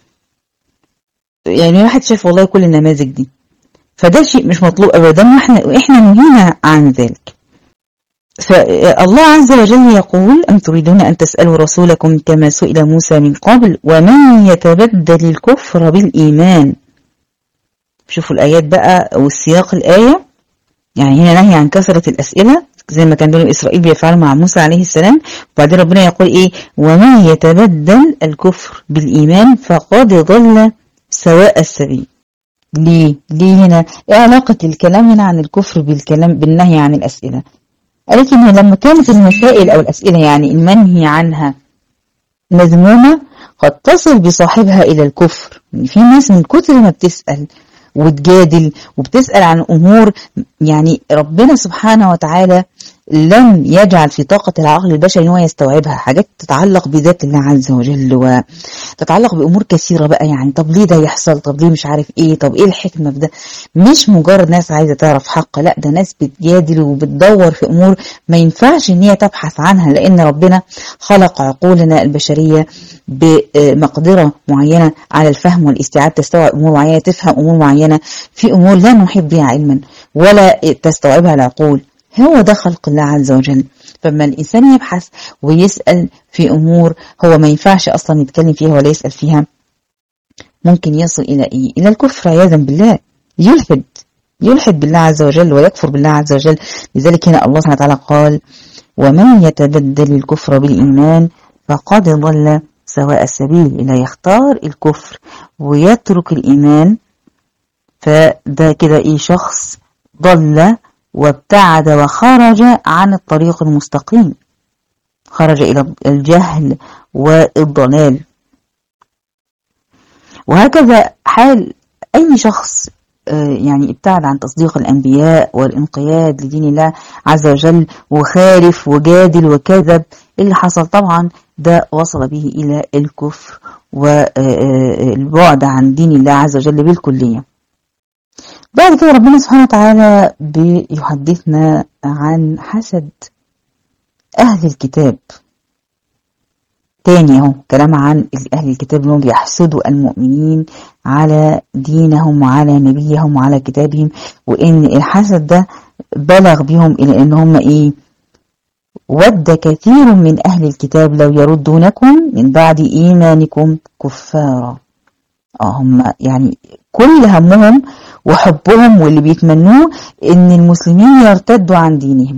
يعني واحد شاف والله كل النماذج دي فده شيء مش مطلوب ابدا واحنا واحنا نهينا عن ذلك فالله عز وجل يقول أم تريدون أن تسألوا رسولكم كما سئل موسى من قبل ومن يتبدل الكفر بالإيمان شوفوا الآيات بقى والسياق الآية يعني هنا نهي عن كثرة الأسئلة زي ما كان بنو إسرائيل بيفعلوا مع موسى عليه السلام وبعدين ربنا يقول إيه ومن يتبدل الكفر بالإيمان فقد ضل سواء السبيل ليه ليه هنا ايه علاقة الكلام هنا عن الكفر بالكلام بالنهي عن الأسئلة قالت إن لما كانت المسائل أو الأسئلة يعني المنهي عنها مذمومة قد تصل بصاحبها إلى الكفر يعني في ناس من كتر ما بتسأل وتجادل وبتسأل عن أمور يعني ربنا سبحانه وتعالى لم يجعل في طاقة العقل البشري ان هو يستوعبها حاجات تتعلق بذات الله عز وجل وتتعلق بأمور كثيرة بقى يعني طب ليه ده يحصل طب ليه مش عارف ايه طب ايه الحكمة في ده مش مجرد ناس عايزة تعرف حق لا ده ناس بتجادل وبتدور في أمور ما ينفعش ان هي تبحث عنها لأن ربنا خلق عقولنا البشرية بمقدرة معينة على الفهم والاستيعاب تستوعب أمور معينة تفهم أمور معينة في أمور لا نحيط بها علما ولا تستوعبها العقول هو ده خلق الله عز وجل فما الإنسان يبحث ويسأل في أمور هو ما ينفعش أصلا يتكلم فيها ولا يسأل فيها ممكن يصل إلى إيه؟ إلى الكفر عياذا بالله يلحد يلحد بالله عز وجل ويكفر بالله عز وجل لذلك هنا الله سبحانه وتعالى قال ومن يتبدل الكفر بالإيمان فقد ضل سواء السبيل إلى يختار الكفر ويترك الإيمان فده كده ايه شخص ضل وابتعد وخرج عن الطريق المستقيم خرج إلى الجهل والضلال وهكذا حال أي شخص يعني ابتعد عن تصديق الأنبياء والانقياد لدين الله عز وجل وخالف وجادل وكذب اللي حصل طبعا ده وصل به إلى الكفر والبعد عن دين الله عز وجل بالكلية بعد كده ربنا سبحانه وتعالى بيحدثنا عن حسد أهل الكتاب تاني اهو كلام عن أهل الكتاب انهم بيحسدوا المؤمنين على دينهم وعلى نبيهم وعلى كتابهم وإن الحسد ده بلغ بهم إلى إن هم إيه ود كثير من أهل الكتاب لو يردونكم من بعد إيمانكم كفارا اه هم يعني كل همهم وحبهم واللي بيتمنوه ان المسلمين يرتدوا عن دينهم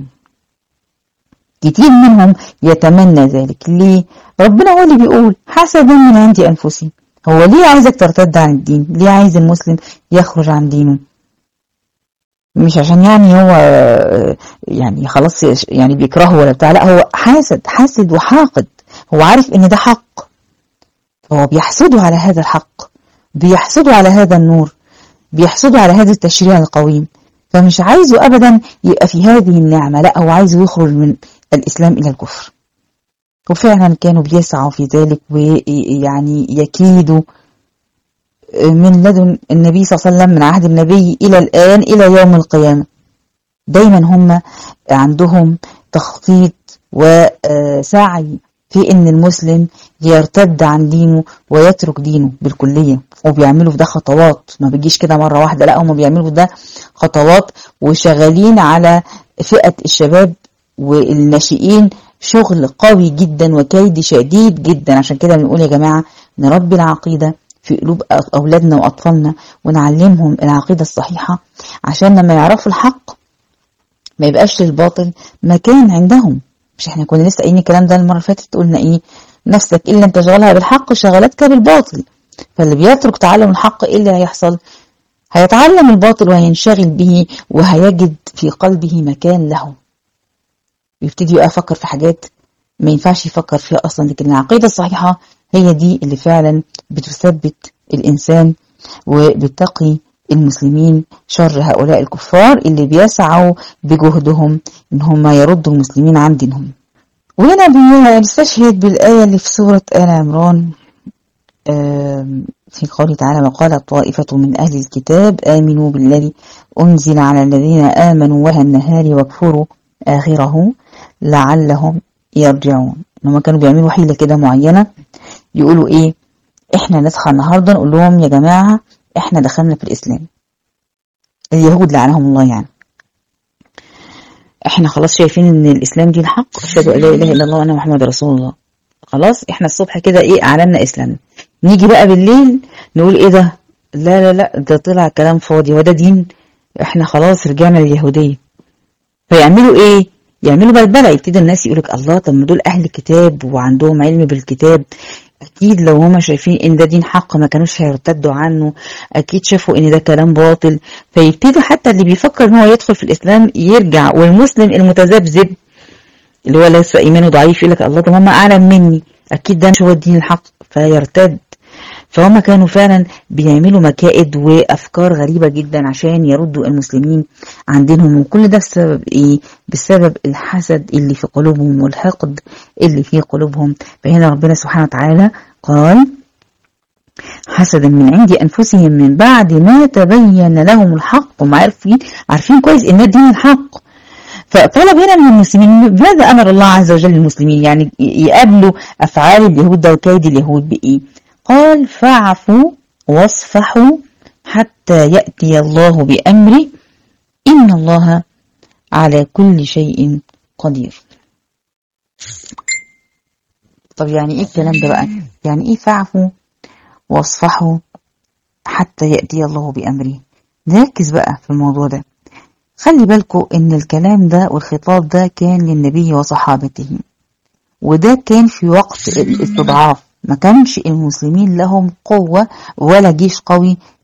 كتير منهم يتمنى ذلك ليه ربنا هو اللي بيقول حسدا من عند انفسهم هو ليه عايزك ترتد عن الدين ليه عايز المسلم يخرج عن دينه مش عشان يعني هو يعني خلاص يعني بيكرهه ولا بتاع لا هو حاسد حاسد وحاقد هو عارف ان ده حق هو بيحسده على هذا الحق بيحسده على هذا النور بيحسده على هذا التشريع القويم فمش عايزه أبدا يبقى في هذه النعمة لا هو عايزه يخرج من الإسلام إلى الكفر وفعلا كانوا بيسعوا في ذلك ويعني يكيدوا من لدن النبي صلى الله عليه وسلم من عهد النبي إلى الآن إلى يوم القيامة دايما هم عندهم تخطيط وسعي في ان المسلم يرتد عن دينه ويترك دينه بالكلية وبيعملوا في ده خطوات ما بيجيش كده مرة واحدة لا هم بيعملوا في ده خطوات وشغالين على فئة الشباب والناشئين شغل قوي جدا وكيد شديد جدا عشان كده بنقول يا جماعة نربي العقيدة في قلوب أولادنا وأطفالنا ونعلمهم العقيدة الصحيحة عشان لما يعرفوا الحق ما يبقاش للباطل مكان عندهم مش احنا كنا لسه قايلين الكلام ده المره اللي فاتت قلنا ايه نفسك الا انت تشغلها بالحق شغلتك بالباطل فاللي بيترك تعلم الحق ايه اللي هيحصل هيتعلم الباطل وهينشغل به وهيجد في قلبه مكان له يبتدي بقى يفكر في حاجات ما ينفعش يفكر فيها اصلا لكن العقيده الصحيحه هي دي اللي فعلا بتثبت الانسان وبتقي المسلمين شر هؤلاء الكفار اللي بيسعوا بجهدهم ان هم يردوا المسلمين عن دينهم وهنا بنستشهد بالآية اللي في سورة آل عمران في قوله تعالى وقال طائفة من أهل الكتاب آمنوا بالذي أنزل على الذين آمنوا وهى النهار واكفروا آخره لعلهم يرجعون هم كانوا بيعملوا حيلة كده معينة يقولوا إيه إحنا نصحى النهاردة نقول لهم يا جماعة احنا دخلنا في الاسلام اليهود لعنهم الله يعني احنا خلاص شايفين ان الاسلام دي الحق اشهد ان لا اله الا الله وانا محمد رسول الله خلاص احنا الصبح كده ايه اعلنا اسلامنا نيجي بقى بالليل نقول ايه ده لا لا لا ده طلع كلام فاضي وده دين احنا خلاص رجعنا لليهوديه فيعملوا ايه يعملوا بلبله يبتدي الناس يقولك الله طب ما دول اهل كتاب وعندهم علم بالكتاب أكيد لو هما شايفين إن ده دين حق ما كانوش هيرتدوا عنه أكيد شافوا إن ده كلام باطل فيبتدوا حتى اللي بيفكر إن هو يدخل في الإسلام يرجع والمسلم المتذبذب اللي هو لسه إيمانه ضعيف يقول لك الله طب هما أعلم مني أكيد ده مش هو الدين الحق فيرتد فهم كانوا فعلا بيعملوا مكائد وأفكار غريبة جدا عشان يردوا المسلمين عن دينهم وكل ده بسبب إيه؟ بسبب الحسد اللي في قلوبهم والحقد اللي في قلوبهم فهنا ربنا سبحانه وتعالى قال حسدا من عند أنفسهم من بعد ما تبين لهم الحق هم عارفين عارفين كويس إن الدين الحق فطلب هنا من المسلمين ماذا أمر الله عز وجل المسلمين يعني يقابلوا أفعال اليهود ده وكيد اليهود بإيه قال فاعفوا واصفحوا حتى يأتي الله بأمره إن الله على كل شيء قدير طب يعني ايه الكلام ده بقى يعني ايه فاعفوا واصفحوا حتى يأتي الله بأمره نركز بقى في الموضوع ده خلي بالكم ان الكلام ده والخطاب ده كان للنبي وصحابته وده كان في وقت الاستضعاف ما كانش المسلمين لهم قوة ولا جيش قوي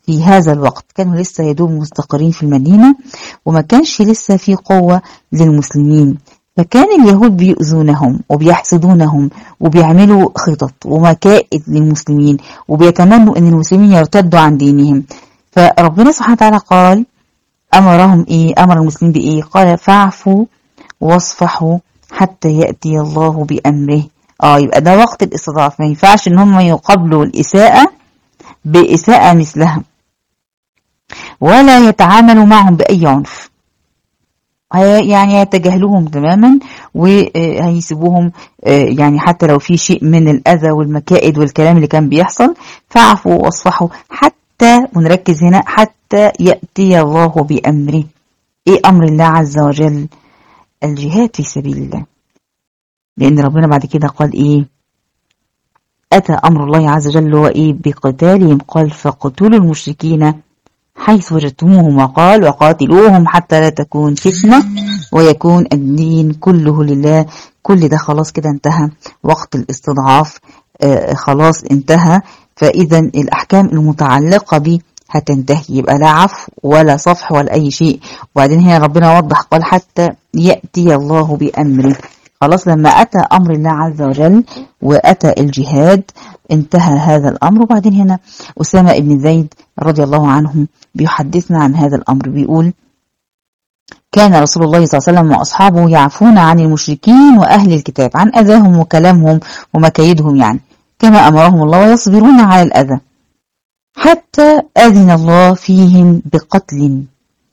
في هذا الوقت كانوا لسه يدوب مستقرين في المدينة وما كانش لسه في قوة للمسلمين فكان اليهود بيؤذونهم وبيحسدونهم وبيعملوا خطط ومكائد للمسلمين وبيتمنوا ان المسلمين يرتدوا عن دينهم فربنا سبحانه وتعالى قال امرهم ايه امر المسلمين بايه قال فاعفوا واصفحوا حتى ياتي الله بامره اه يبقى ده وقت الاستضعاف ما ينفعش ان هم يقابلوا الاساءه باساءه مثلها ولا يتعاملوا معهم باي عنف يعني يتجاهلوهم تماما وهيسيبوهم يعني حتى لو في شيء من الأذى والمكائد والكلام اللي كان بيحصل فاعفوا واصفحوا حتى ونركز هنا حتى يأتي الله بأمره إيه أمر الله عز وجل الجهاد في سبيل الله لأن ربنا بعد كده قال إيه أتى أمر الله عز وجل هو إيه بقتالهم قال فقتلوا المشركين حيث وجدتموهم وقال وقاتلوهم حتى لا تكون فتنة ويكون الدين كله لله كل ده خلاص كده انتهى وقت الاستضعاف آه خلاص انتهى فإذا الأحكام المتعلقة به هتنتهي يبقى لا عفو ولا صفح ولا أي شيء وبعدين هنا ربنا وضح قال حتى يأتي الله بأمره خلاص لما أتى أمر الله عز وجل وأتى الجهاد انتهى هذا الأمر وبعدين هنا أسامة بن زيد رضي الله عنه بيحدثنا عن هذا الأمر بيقول كان رسول الله صلى الله عليه وسلم وأصحابه يعفون عن المشركين وأهل الكتاب عن أذاهم وكلامهم ومكايدهم يعني كما أمرهم الله ويصبرون على الأذى حتى أذن الله فيهم بقتل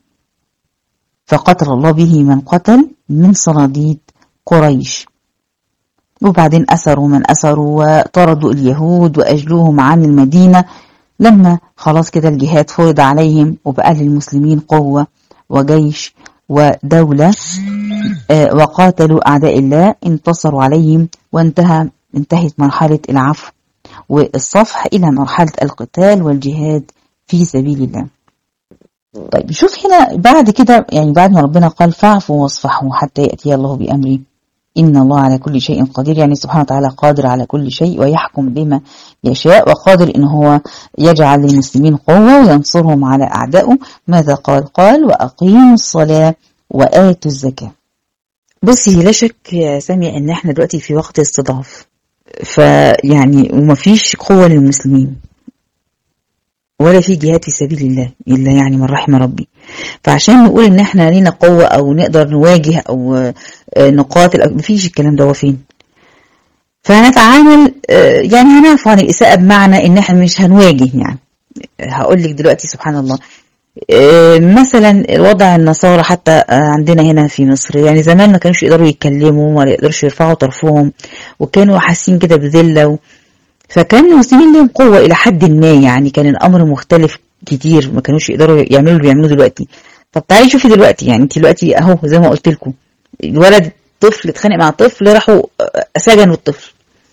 فقتل الله به من قتل من صناديد قريش وبعدين أسروا من أسروا وطردوا اليهود وأجلوهم عن المدينة لما خلاص كده الجهاد فرض عليهم وبقى للمسلمين قوة وجيش ودولة وقاتلوا أعداء الله انتصروا عليهم وانتهى انتهت مرحلة العفو والصفح إلى مرحلة القتال والجهاد في سبيل الله طيب شوف هنا بعد كده يعني بعد ما ربنا قال فاعفوا واصفحوا حتى يأتي الله بأمره إن الله على كل شيء قدير يعني سبحانه وتعالى قادر على كل شيء ويحكم بما يشاء وقادر إن هو يجعل للمسلمين قوة وينصرهم على أعدائه ماذا قال قال وأقيموا الصلاة وآتوا الزكاة بصي لا شك يا سامية إن إحنا دلوقتي في وقت استضعاف فيعني ومفيش قوة للمسلمين ولا في جهاد في سبيل الله إلا يعني من رحم ربي فعشان نقول إن إحنا لينا قوة أو نقدر نواجه أو نقاتل مفيش الكلام ده هو فين فهنتعامل يعني هنعفو عن الإساءة بمعنى إن إحنا مش هنواجه يعني هقول لك دلوقتي سبحان الله مثلا وضع النصارى حتى عندنا هنا في مصر يعني زمان ما كانوش يقدروا يتكلموا ولا يقدروا يرفعوا طرفهم وكانوا حاسين كده بذله فكان المسلمين لهم قوة إلى حد ما يعني كان الأمر مختلف كتير ما كانوش يقدروا يعملوا اللي بيعملوه دلوقتي طب تعالي شوفي دلوقتي يعني انت دلوقتي اهو زي ما قلت لكم الولد طفل اتخانق مع طفل راحوا سجنوا الطفل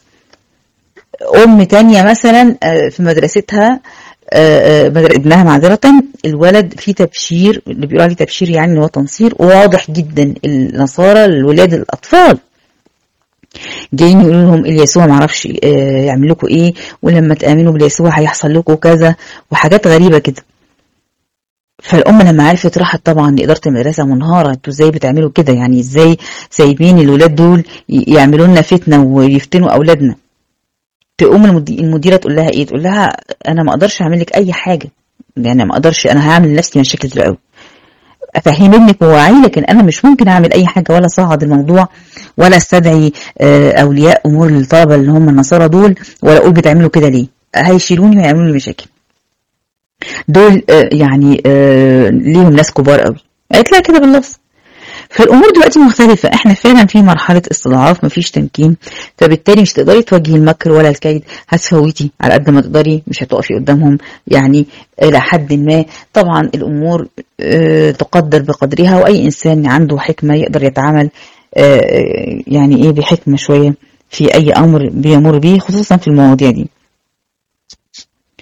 ام تانية مثلا في مدرستها ابنها معذرة الولد في تبشير اللي بيقولوا عليه تبشير يعني اللي هو تنصير واضح جدا النصارى الولاد الاطفال جايين يقولوا لهم اليسوع معرفش يعمل لكم ايه ولما تامنوا باليسوع هيحصل لكم كذا وحاجات غريبه كده فالام لما عرفت راحت طبعا لاداره المدرسه منهاره انتوا ازاي بتعملوا كده يعني ازاي سايبين الولاد دول يعملوا لنا فتنه ويفتنوا اولادنا تقوم المديره تقول لها ايه تقول لها انا ما اقدرش اعمل لك اي حاجه يعني ما اقدرش انا هعمل لنفسي مشاكل كتير قوي افهم ابنك ووعيه لكن انا مش ممكن اعمل اي حاجه ولا صعد الموضوع ولا استدعي اولياء امور الطلبه اللي هم النصارى دول ولا اقول بتعملوا كده ليه هيشيلوني ويعملوا لي مشاكل دول يعني ليهم ناس كبار قوي قالت لها كده باللفظ فالامور دلوقتي مختلفه احنا فعلا في مرحله استضعاف مفيش تمكين فبالتالي مش تقدري تواجهي المكر ولا الكيد هتفوتي على قد ما تقدري مش هتقفي قدامهم يعني الى حد ما طبعا الامور اه تقدر بقدرها واي انسان عنده حكمه يقدر يتعامل اه يعني ايه بحكمه شويه في اي امر بيمر بيه خصوصا في المواضيع دي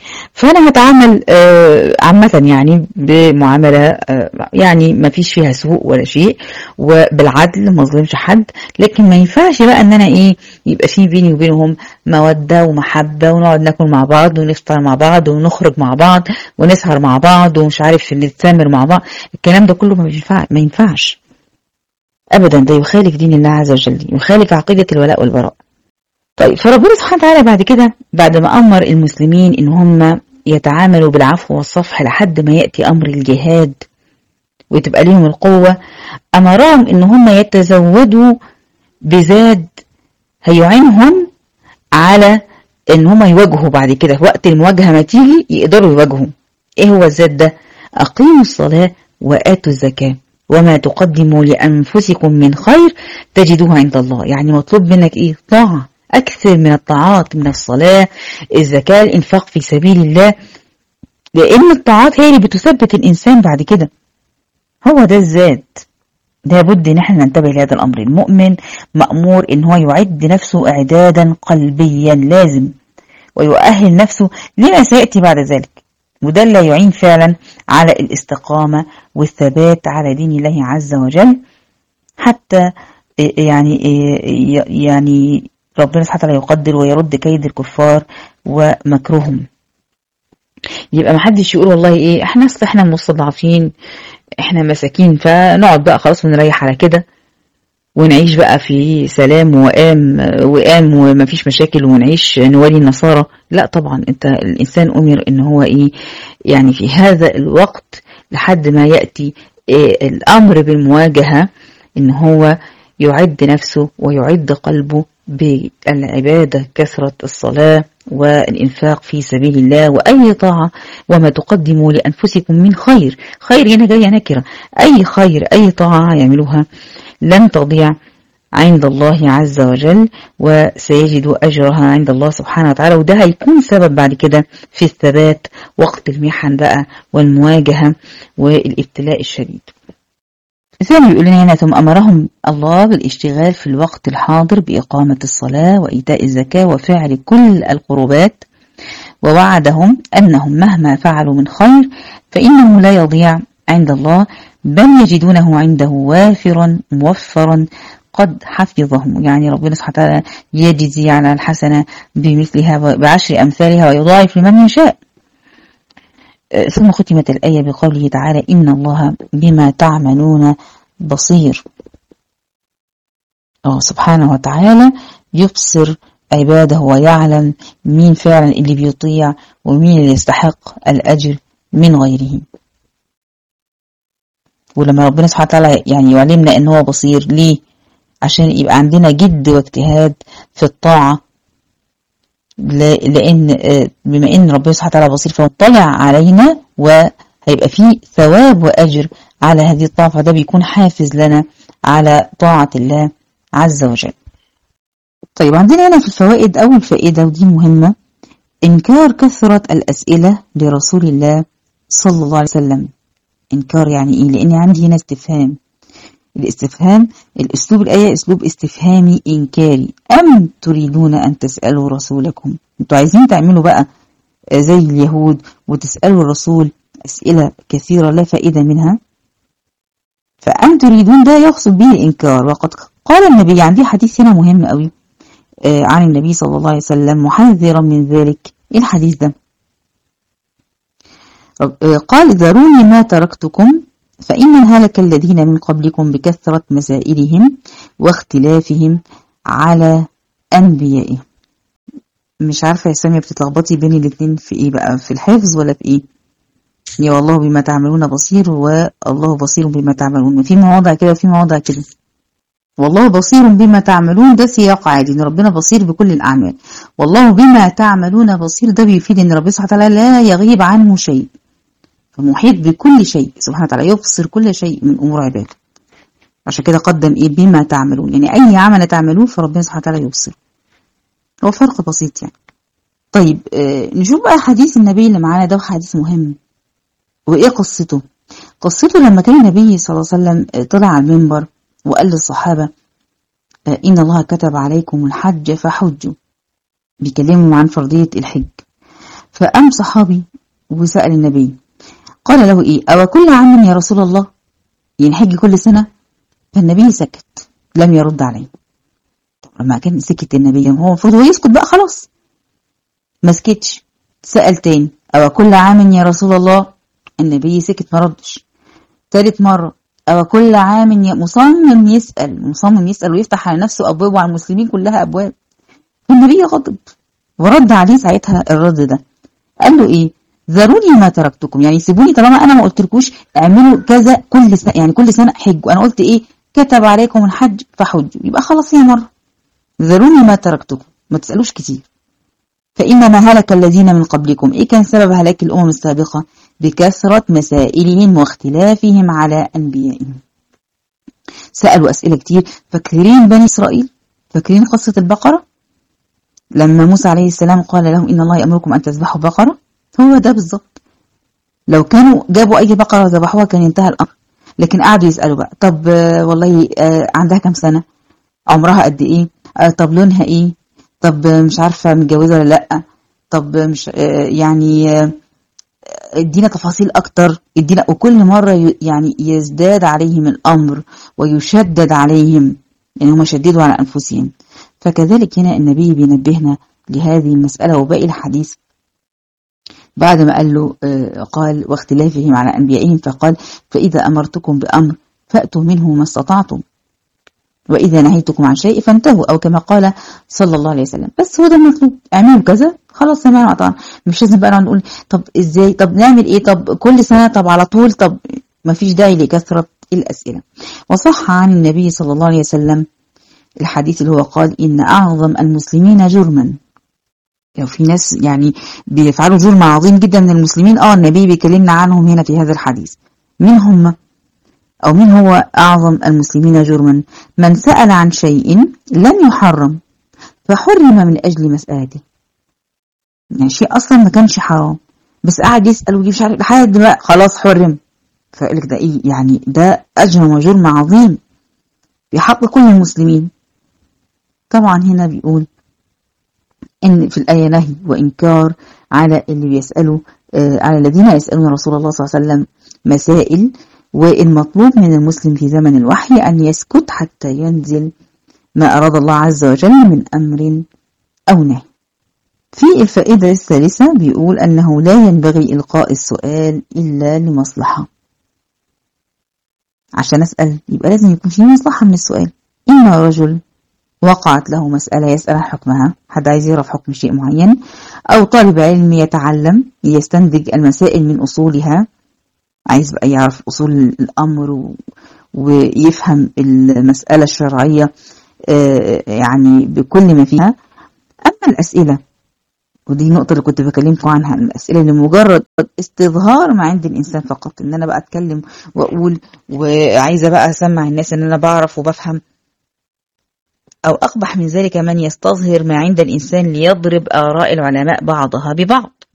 فأنا هتعامل عامة يعني بمعاملة يعني ما فيش فيها سوء ولا شيء وبالعدل ما ظلمش حد لكن ما ينفعش بقى ان انا ايه يبقى في بيني وبينهم مودة ومحبة ونقعد ناكل مع بعض ونفطر مع بعض ونخرج مع بعض ونسهر مع بعض ومش عارف نتسامر مع بعض الكلام ده كله ما ينفع ما ينفعش ابدا ده يخالف دين الله عز وجل يخالف عقيدة الولاء والبراء طيب فربنا سبحانه وتعالى بعد كده بعد ما أمر المسلمين إن هم يتعاملوا بالعفو والصفح لحد ما يأتي أمر الجهاد وتبقى لهم القوة أمرهم إن هم يتزودوا بزاد هيعينهم على إن هم يواجهوا بعد كده وقت المواجهة ما تيجي يقدروا يواجهوا إيه هو الزاد ده؟ أقيموا الصلاة وآتوا الزكاة وما تقدموا لأنفسكم من خير تجدوه عند الله يعني مطلوب منك إيه؟ طاعة أكثر من الطاعات من الصلاة الزكاة الإنفاق في سبيل الله لأن الطاعات هي اللي بتثبت الإنسان بعد كده هو ده الذات لابد ان احنا ننتبه لهذا الامر المؤمن مأمور ان هو يعد نفسه اعدادا قلبيا لازم ويؤهل نفسه لما سيأتي بعد ذلك وده اللي يعين فعلا على الاستقامة والثبات على دين الله عز وجل حتى يعني يعني ربنا سبحانه وتعالى يقدر ويرد كيد الكفار ومكرهم يبقى ما حدش يقول والله ايه احنا اصل احنا مستضعفين احنا مساكين فنقعد بقى خلاص ونريح على كده ونعيش بقى في سلام وقام وقام وما فيش مشاكل ونعيش نولي النصارى لا طبعا انت الانسان امر ان هو ايه يعني في هذا الوقت لحد ما ياتي إيه الامر بالمواجهه ان هو يعد نفسه ويعد قلبه بالعبادة كثرة الصلاة والإنفاق في سبيل الله وأي طاعة وما تقدموا لأنفسكم من خير خير هنا جاية نكرة أي خير أي طاعة يعملوها لن تضيع عند الله عز وجل وسيجدوا أجرها عند الله سبحانه وتعالى وده هيكون سبب بعد كده في الثبات وقت المحن بقى والمواجهة والابتلاء الشديد زي ما بيقول لنا هنا ثم أمرهم الله بالاشتغال في الوقت الحاضر بإقامة الصلاة وإيتاء الزكاة وفعل كل القربات ووعدهم أنهم مهما فعلوا من خير فإنه لا يضيع عند الله بل يجدونه عنده وافرا موفرا قد حفظهم يعني ربنا سبحانه وتعالى يجزي على الحسنة بمثلها بعشر أمثالها ويضاعف لمن يشاء ثم ختمت الآية بقوله تعالى إن الله بما تعملون بصير الله سبحانه وتعالى يبصر عباده ويعلم مين فعلا اللي بيطيع ومين اللي يستحق الأجر من غيره ولما ربنا سبحانه وتعالى يعني يعلمنا ان هو بصير ليه عشان يبقى عندنا جد واجتهاد في الطاعة لأن بما إن ربنا سبحانه وتعالى بصير فمطلع علينا وهيبقى فيه ثواب وأجر على هذه الطاعة فده بيكون حافز لنا على طاعة الله عز وجل طيب عندنا هنا في الفوائد أول فائدة ودي مهمة إنكار كثرة الأسئلة لرسول الله صلى الله عليه وسلم إنكار يعني إيه؟ لأن عندي هنا استفهام الاستفهام الأسلوب الآية أسلوب استفهامي إنكاري أم تريدون أن تسألوا رسولكم أنتوا عايزين تعملوا بقى زي اليهود وتسألوا الرسول أسئلة كثيرة لا فائدة منها فأم تريدون ده يقصد به الإنكار وقد قال النبي عندي حديث هنا مهم قوي عن النبي صلى الله عليه وسلم محذرا من ذلك إيه الحديث ده قال ذروني ما تركتكم فإن هلك الذين من قبلكم بكثرة مسائلهم واختلافهم على أنبيائهم مش عارفة يا سامية بتتلخبطي بين الاتنين في ايه بقى في الحفظ ولا في ايه يا والله بما تعملون بصير والله بصير بما تعملون في مواضع كده وفي مواضع كده والله بصير بما تعملون ده سياق عادي ان ربنا بصير بكل الاعمال والله بما تعملون بصير ده بيفيد ان ربنا سبحانه وتعالى لا يغيب عنه شيء فمحيط بكل شيء سبحانه وتعالى يبصر كل شيء من امور عباده عشان كده قدم ايه بما تعملون يعني اي عمل تعملوه فربنا سبحانه وتعالى يبصر هو فرق بسيط يعني طيب آه نشوف بقى حديث النبي اللي معانا ده حديث مهم وايه قصته قصته لما كان النبي صلى الله عليه وسلم طلع على المنبر وقال للصحابة آه إن الله كتب عليكم الحج فحجوا بيكلمهم عن فرضية الحج فقام صحابي وسأل النبي قال له إيه أو كل عام يا رسول الله يعني حج كل سنة فالنبي سكت لم يرد عليه طب لما كان سكت النبي هو المفروض هو يسكت بقى خلاص ما سكتش سأل تاني أو كل عام يا رسول الله النبي سكت ما ردش ثالث مرة أو كل عام ي... مصمم يسأل مصمم يسأل ويفتح على نفسه أبواب وعلى المسلمين كلها أبواب النبي غضب ورد عليه ساعتها الرد ده قال له إيه ذروني ما تركتكم يعني سيبوني طالما أنا ما قلتلكوش اعملوا كذا كل سنة يعني كل سنة حجوا أنا قلت إيه كتب عليكم الحج فحجوا يبقى خلاص هي مرة ذروني ما تركتكم ما تسألوش كتير فإنما هلك الذين من قبلكم إيه كان سبب هلاك الأمم السابقة بكثرة مسائلهم واختلافهم على أنبيائهم سألوا أسئلة كتير فاكرين بني إسرائيل فاكرين قصة البقرة لما موسى عليه السلام قال لهم إن الله يأمركم أن تذبحوا بقرة هو ده بالظبط لو كانوا جابوا أي بقرة وذبحوها كان انتهى الأمر لكن قعدوا يسألوا بقى طب والله عندها كام سنة عمرها قد إيه طب لونها إيه طب مش عارفة متجوزة ولا لأ طب مش يعني ادينا تفاصيل اكتر ادينا وكل مرة يعني يزداد عليهم الامر ويشدد عليهم يعني هم شددوا على انفسهم فكذلك هنا النبي بينبهنا لهذه المسألة وباقي الحديث بعد ما قال له قال واختلافهم على أنبيائهم فقال فإذا أمرتكم بأمر فأتوا منه ما استطعتم وإذا نهيتكم عن شيء فانتهوا أو كما قال صلى الله عليه وسلم بس هو ده المطلوب اعملوا كذا خلاص سمعنا وطبعا مش لازم بقى نقول طب إزاي طب نعمل إيه طب كل سنة طب على طول طب ما فيش داعي لكثرة الأسئلة وصح عن النبي صلى الله عليه وسلم الحديث اللي هو قال إن أعظم المسلمين جرما لو في ناس يعني بيفعلوا جرم عظيم جدا من المسلمين اه النبي بيكلمنا عنهم هنا في هذا الحديث مين هم أو مين هو أعظم المسلمين جرما من سأل عن شيء لم يحرم فحرم من أجل مسألته يعني شيء أصلا ما كانش حرام بس قاعد يسأل ويجيب مش عارف لحد بقى خلاص حرم فقال لك ده إيه يعني ده أجرم وجرم عظيم في حق كل المسلمين طبعا هنا بيقول إن في الآية نهي وإنكار على اللي بيسألوا آه على الذين يسألون رسول الله صلى الله عليه وسلم مسائل والمطلوب من المسلم في زمن الوحي أن يسكت حتى ينزل ما أراد الله عز وجل من أمر أو نهي في الفائدة الثالثة بيقول أنه لا ينبغي إلقاء السؤال إلا لمصلحة عشان أسأل يبقى لازم يكون في مصلحة من السؤال إما رجل وقعت له مسألة يسأل عن حكمها حد عايز يعرف حكم شيء معين أو طالب علم يتعلم يستنتج المسائل من أصولها عايز بقى يعرف أصول الأمر و... ويفهم المسألة الشرعية يعني بكل ما فيها أما الأسئلة ودي النقطة اللي كنت بكلمكم عنها الأسئلة لمجرد استظهار ما عند الإنسان فقط إن أنا بقى أتكلم وأقول وعايزة بقى أسمع الناس إن أنا بعرف وبفهم أو أقبح من ذلك من يستظهر ما عند الإنسان ليضرب آراء العلماء بعضها ببعض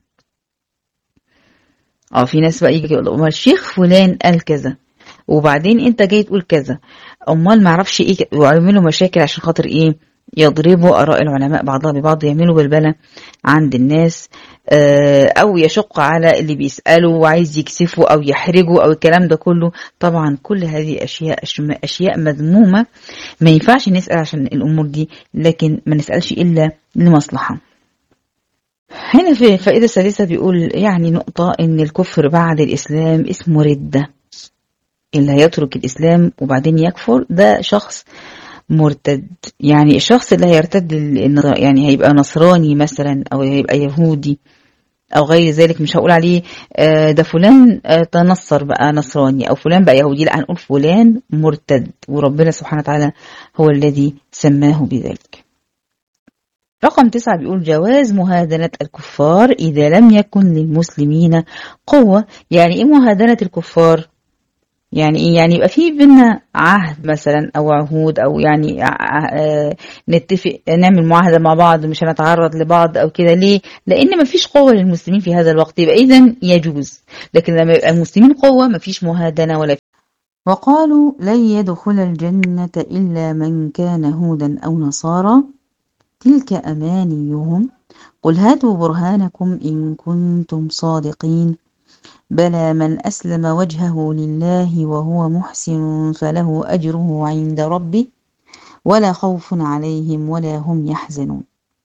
اه في ناس بقى يجي يقول امال الشيخ فلان قال كذا وبعدين انت جاي تقول كذا امال ما اعرفش ايه ويعملوا مشاكل عشان خاطر ايه يضربوا اراء العلماء بعضها ببعض يعملوا بلبله عند الناس او يشق على اللي بيسالوا وعايز يكسفوا او يحرجوا او الكلام ده كله طبعا كل هذه اشياء اشياء مذمومه ما ينفعش نسال عشان الامور دي لكن ما نسالش الا لمصلحه هنا في فائدة الثالثة بيقول يعني نقطة إن الكفر بعد الإسلام اسمه ردة اللي هيترك الإسلام وبعدين يكفر ده شخص مرتد يعني الشخص اللي هيرتد يعني هيبقى نصراني مثلا أو هيبقى يهودي أو غير ذلك مش هقول عليه ده فلان تنصر بقى نصراني أو فلان بقى يهودي لا هنقول فلان مرتد وربنا سبحانه وتعالى هو الذي سماه بذلك رقم تسعة بيقول جواز مهادنة الكفار إذا لم يكن للمسلمين قوة يعني إيه مهادنة الكفار يعني إيه يعني يبقى في بينا عهد مثلا أو عهود أو يعني آه نتفق نعمل معاهدة مع بعض مش هنتعرض لبعض أو كده ليه لأن مفيش قوة للمسلمين في هذا الوقت يبقى إذا يجوز لكن لما يبقى المسلمين قوة مفيش مهادنة ولا وقالوا لن يدخل الجنة إلا من كان هودا أو نصارى تلك أمانيهم قل هاتوا برهانكم إن كنتم صادقين بلى من أسلم وجهه لله وهو محسن فله أجره عند ربه ولا خوف عليهم ولا هم يحزنون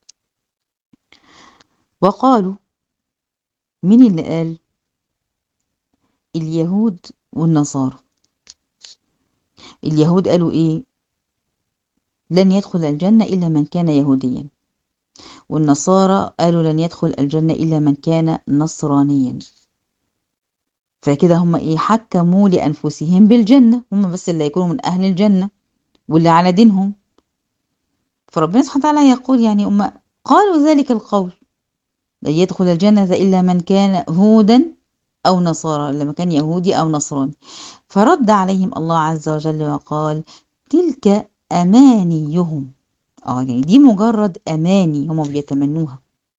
وقالوا مين اللي قال اليهود والنصارى اليهود قالوا ايه لن يدخل الجنة إلا من كان يهوديا والنصارى قالوا لن يدخل الجنة إلا من كان نصرانيا فكده هم ايه حكموا لأنفسهم بالجنة هم بس اللي يكونوا من أهل الجنة واللي على دينهم فربنا سبحانه وتعالى يقول يعني هم قالوا ذلك القول لن يدخل الجنة إلا من كان هودا أو نصارى لما كان يهودي أو نصراني فرد عليهم الله عز وجل وقال تلك أمانيهم اه يعني دي مجرد أماني هم بيتمنوها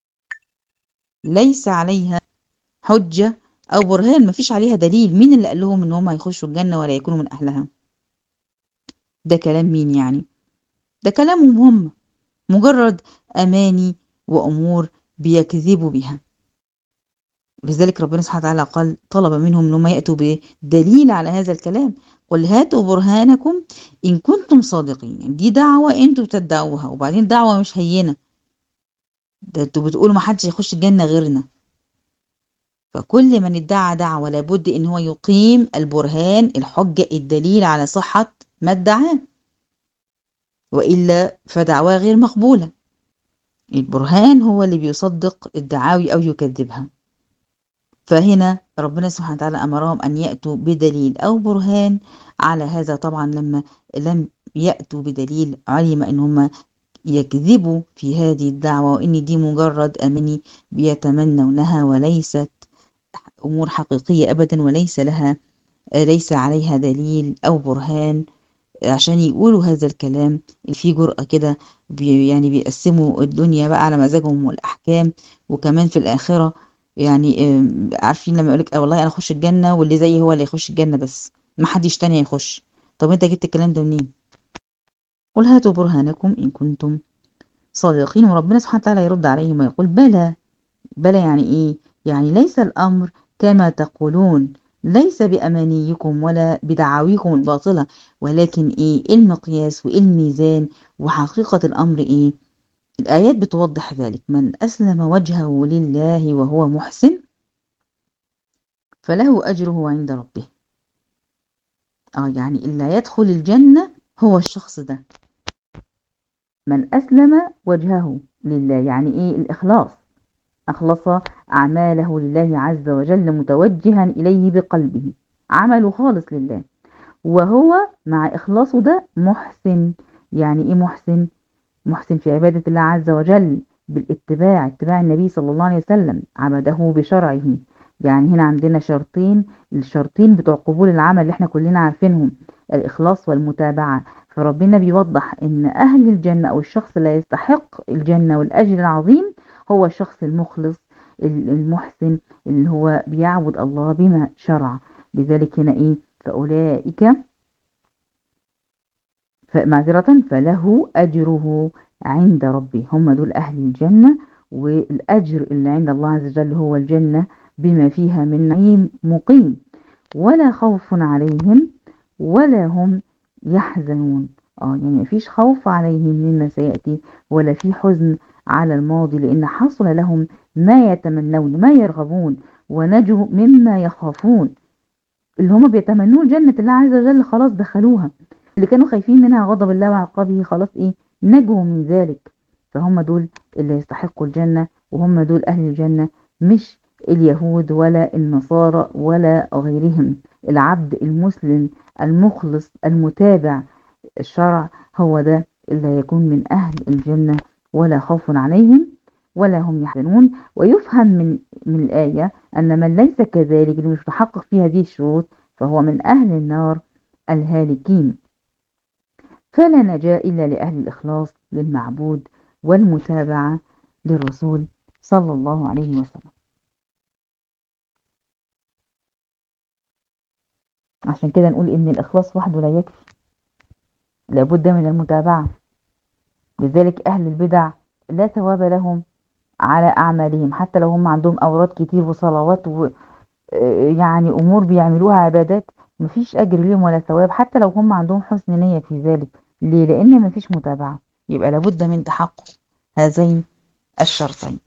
ليس عليها حجة أو برهان مفيش عليها دليل مين اللي قال لهم إن هم هيخشوا الجنة ولا يكونوا من أهلها ده كلام مين يعني ده كلامهم هم مجرد أماني وأمور بيكذبوا بها لذلك ربنا سبحانه وتعالى قال طلب منهم انهم ياتوا بدليل على هذا الكلام قل هاتوا برهانكم ان كنتم صادقين يعني دي دعوه انتوا بتدعوها وبعدين دعوه مش هينه ده انتوا بتقولوا ما حدش يخش الجنه غيرنا فكل من ادعى دعوه لابد ان هو يقيم البرهان الحجه الدليل على صحه ما ادعاه والا فدعواه غير مقبوله البرهان هو اللي بيصدق الدعاوي او يكذبها فهنا ربنا سبحانه وتعالى أمرهم أن يأتوا بدليل أو برهان على هذا طبعا لما لم يأتوا بدليل علم أن هم يكذبوا في هذه الدعوة وإن دي مجرد أمني بيتمنونها وليست أمور حقيقية أبدا وليس لها ليس عليها دليل أو برهان عشان يقولوا هذا الكلام في جرأة كده بي يعني بيقسموا الدنيا بقى على مزاجهم والأحكام وكمان في الآخرة يعني عارفين لما يقولك والله انا اخش الجنه واللي زيي هو اللي يخش الجنه بس ما حدش تاني هيخش طب انت جبت الكلام ده منين قل هاتوا برهانكم ان كنتم صادقين وربنا سبحانه وتعالى يرد عليهم ويقول بلى بلى يعني ايه يعني ليس الامر كما تقولون ليس بامانيكم ولا بدعاويكم الباطله ولكن ايه المقياس والميزان وحقيقه الامر ايه الآيات بتوضح ذلك من أسلم وجهه لله وهو محسن فله أجره عند ربه آه يعني إلا يدخل الجنة هو الشخص ده من أسلم وجهه لله يعني إيه الإخلاص أخلص أعماله لله عز وجل متوجها إليه بقلبه عمله خالص لله وهو مع إخلاصه ده محسن يعني إيه محسن محسن في عبادة الله عز وجل بالاتباع اتباع النبي صلى الله عليه وسلم عبده بشرعه يعني هنا عندنا شرطين الشرطين بتوع قبول العمل اللي احنا كلنا عارفينهم الإخلاص والمتابعة فربنا بيوضح ان أهل الجنة أو الشخص اللي يستحق الجنة والأجر العظيم هو الشخص المخلص المحسن اللي هو بيعبد الله بما شرع لذلك هنا ايه فأولئك معذرة فله أجره عند ربه هم دول أهل الجنة والأجر اللي عند الله عز وجل هو الجنة بما فيها من نعيم مقيم ولا خوف عليهم ولا هم يحزنون اه يعني مفيش خوف عليهم مما سيأتي ولا في حزن على الماضي لأن حصل لهم ما يتمنون ما يرغبون ونجوا مما يخافون اللي هم بيتمنون جنة الله عز وجل خلاص دخلوها اللي كانوا خايفين منها غضب الله وعقابه خلاص ايه نجوا من ذلك فهم دول اللي يستحقوا الجنة وهم دول أهل الجنة مش اليهود ولا النصارى ولا غيرهم العبد المسلم المخلص المتابع الشرع هو ده اللي هيكون من أهل الجنة ولا خوف عليهم ولا هم يحزنون ويفهم من من الآية أن من ليس كذلك اللي مش متحقق في هذه الشروط فهو من أهل النار الهالكين فلا نجاة إلا لأهل الإخلاص للمعبود والمتابعة للرسول صلى الله عليه وسلم عشان كده نقول إن الإخلاص وحده لا يكفي لابد من المتابعة لذلك أهل البدع لا ثواب لهم على أعمالهم حتى لو هم عندهم أوراد كتير وصلوات و يعني أمور بيعملوها عبادات مفيش أجر ليهم ولا ثواب حتى لو هم عندهم حسن نية في ذلك ليه؟ لأن مفيش متابعة يبقى لابد من تحقق هذين الشرطين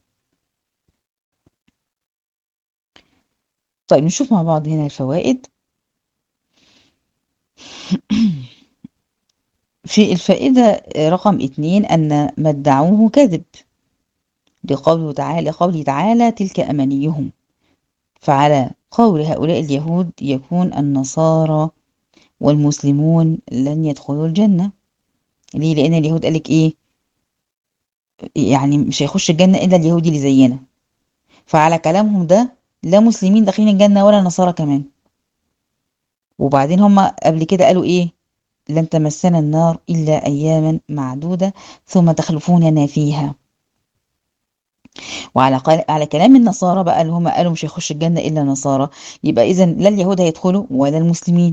طيب نشوف مع بعض هنا الفوائد في الفائدة رقم اتنين أن ما ادعوه كذب لقوله تعالى قوله تعالى تلك أمانيهم فعلى قول هؤلاء اليهود يكون النصارى والمسلمون لن يدخلوا الجنة ليه؟ لأن اليهود قالك إيه؟ يعني مش هيخش الجنة إلا اليهودي اللي زينا فعلى كلامهم ده لا مسلمين داخلين الجنة ولا نصارى كمان وبعدين هم قبل كده قالوا إيه؟ لن تمسنا النار إلا أياما معدودة ثم تخلفوننا فيها وعلى قال على كلام النصارى بقى اللي هم قالوا مش هيخش الجنة إلا نصارى يبقى إذا لا اليهود هيدخلوا ولا المسلمين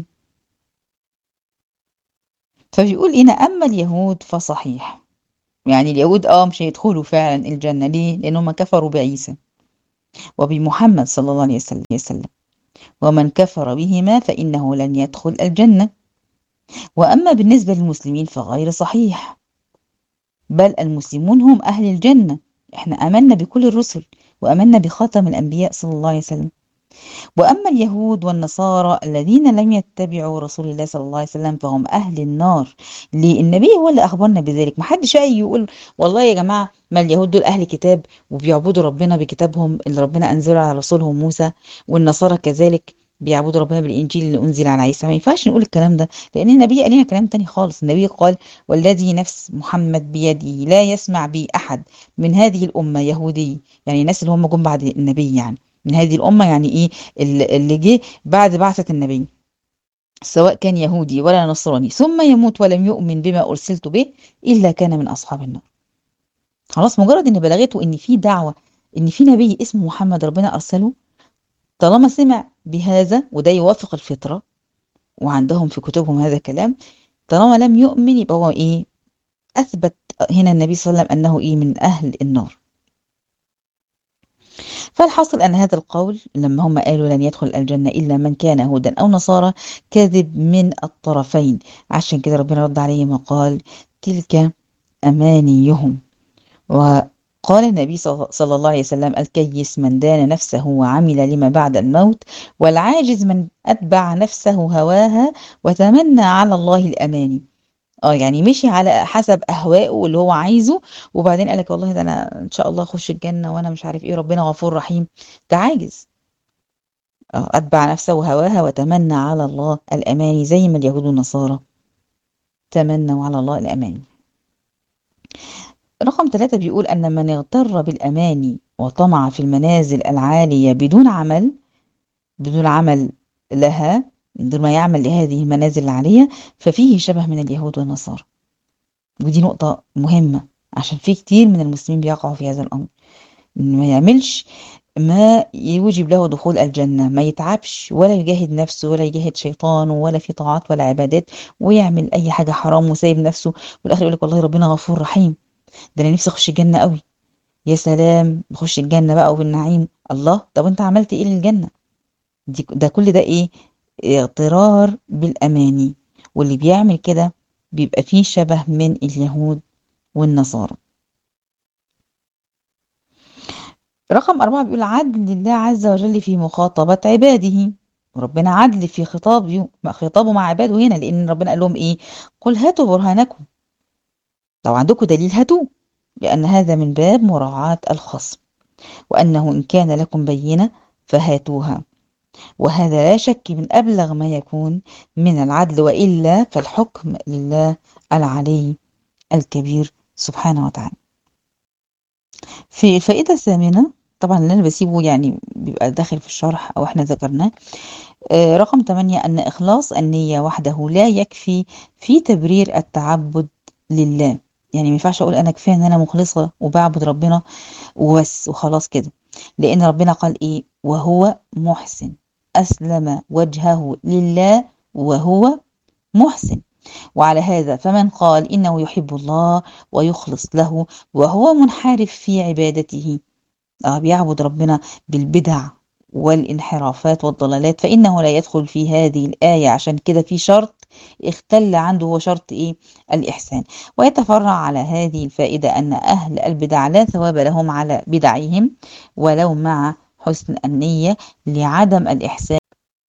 فبيقول هنا أما اليهود فصحيح يعني اليهود اه مش هيدخلوا فعلا الجنة ليه؟ لأنهم كفروا بعيسى وبمحمد صلى الله عليه وسلم ومن كفر بهما فإنه لن يدخل الجنة وأما بالنسبة للمسلمين فغير صحيح بل المسلمون هم أهل الجنة احنا آمنا بكل الرسل وآمنا بخاتم الأنبياء صلى الله عليه وسلم وأما اليهود والنصارى الذين لم يتبعوا رسول الله صلى الله عليه وسلم فهم أهل النار ليه النبي هو اللي أخبرنا بذلك محدش أي يقول والله يا جماعة ما اليهود دول أهل كتاب وبيعبدوا ربنا بكتابهم اللي ربنا أنزله على رسولهم موسى والنصارى كذلك بيعبدوا ربنا بالإنجيل اللي أنزل على عيسى ما ينفعش نقول الكلام ده لأن النبي قال لنا كلام تاني خالص النبي قال والذي نفس محمد بيده لا يسمع بي أحد من هذه الأمة يهودي يعني الناس اللي هم جم بعد النبي يعني من هذه الأمة يعني إيه اللي جه بعد بعثة النبي سواء كان يهودي ولا نصراني ثم يموت ولم يؤمن بما أرسلت به إلا كان من أصحاب النار خلاص مجرد إن بلغته إن في دعوة إن في نبي اسمه محمد ربنا أرسله طالما سمع بهذا وده يوافق الفطرة وعندهم في كتبهم هذا الكلام طالما لم يؤمن يبقى هو إيه أثبت هنا النبي صلى الله عليه وسلم أنه إيه من أهل النار فالحاصل أن هذا القول لما هم قالوا لن يدخل الجنة إلا من كان هودا أو نصارى كذب من الطرفين عشان كده ربنا رد عليهم وقال تلك أمانيهم وقال النبي صلى الله عليه وسلم الكيس من دان نفسه وعمل لما بعد الموت والعاجز من أتبع نفسه هواها وتمنى على الله الأماني اه يعني مشي على حسب اهوائه اللي هو عايزه وبعدين قال لك والله ده انا ان شاء الله اخش الجنه وانا مش عارف ايه ربنا غفور رحيم ده عاجز اه اتبع نفسه هواها وتمنى على الله الاماني زي ما اليهود والنصارى تمنوا على الله الاماني رقم ثلاثة بيقول أن من اغتر بالأماني وطمع في المنازل العالية بدون عمل بدون عمل لها من دون ما يعمل لهذه المنازل العالية ففيه شبه من اليهود والنصارى ودي نقطة مهمة عشان في كتير من المسلمين بيقعوا في هذا الأمر إن ما يعملش ما يوجب له دخول الجنة ما يتعبش ولا يجاهد نفسه ولا يجاهد شيطانه ولا في طاعات ولا عبادات ويعمل أي حاجة حرام وسايب نفسه والآخر يقول لك والله ربنا غفور رحيم ده أنا نفسي أخش الجنة قوي يا سلام بخش الجنة بقى وبالنعيم الله طب أنت عملت إيه للجنة دي ده كل ده إيه اغترار بالأماني واللي بيعمل كده بيبقى فيه شبه من اليهود والنصارى رقم أربعة بيقول عدل الله عز وجل في مخاطبة عباده وربنا عدل في خطابه خطابه مع عباده هنا لأن ربنا قال لهم إيه قل هاتوا برهانكم لو عندكم دليل هاتوه لأن هذا من باب مراعاة الخصم وأنه إن كان لكم بينة فهاتوها وهذا لا شك من أبلغ ما يكون من العدل وإلا فالحكم لله العلي الكبير سبحانه وتعالى في الفائدة الثامنة طبعا اللي أنا بسيبه يعني بيبقى داخل في الشرح أو احنا ذكرناه آه رقم 8 أن إخلاص النية وحده لا يكفي في تبرير التعبد لله يعني ما ينفعش أقول أنا كفاية إن أنا مخلصة وبعبد ربنا وبس وخلاص كده لأن ربنا قال إيه وهو محسن أسلم وجهه لله وهو محسن وعلى هذا فمن قال إنه يحب الله ويخلص له وهو منحرف في عبادته آه بيعبد ربنا بالبدع والانحرافات والضلالات فإنه لا يدخل في هذه الآية عشان كده في شرط اختل عنده هو شرط إيه الإحسان ويتفرع على هذه الفائدة أن أهل البدع لا ثواب لهم على بدعهم ولو مع حسن النية لعدم الإحسان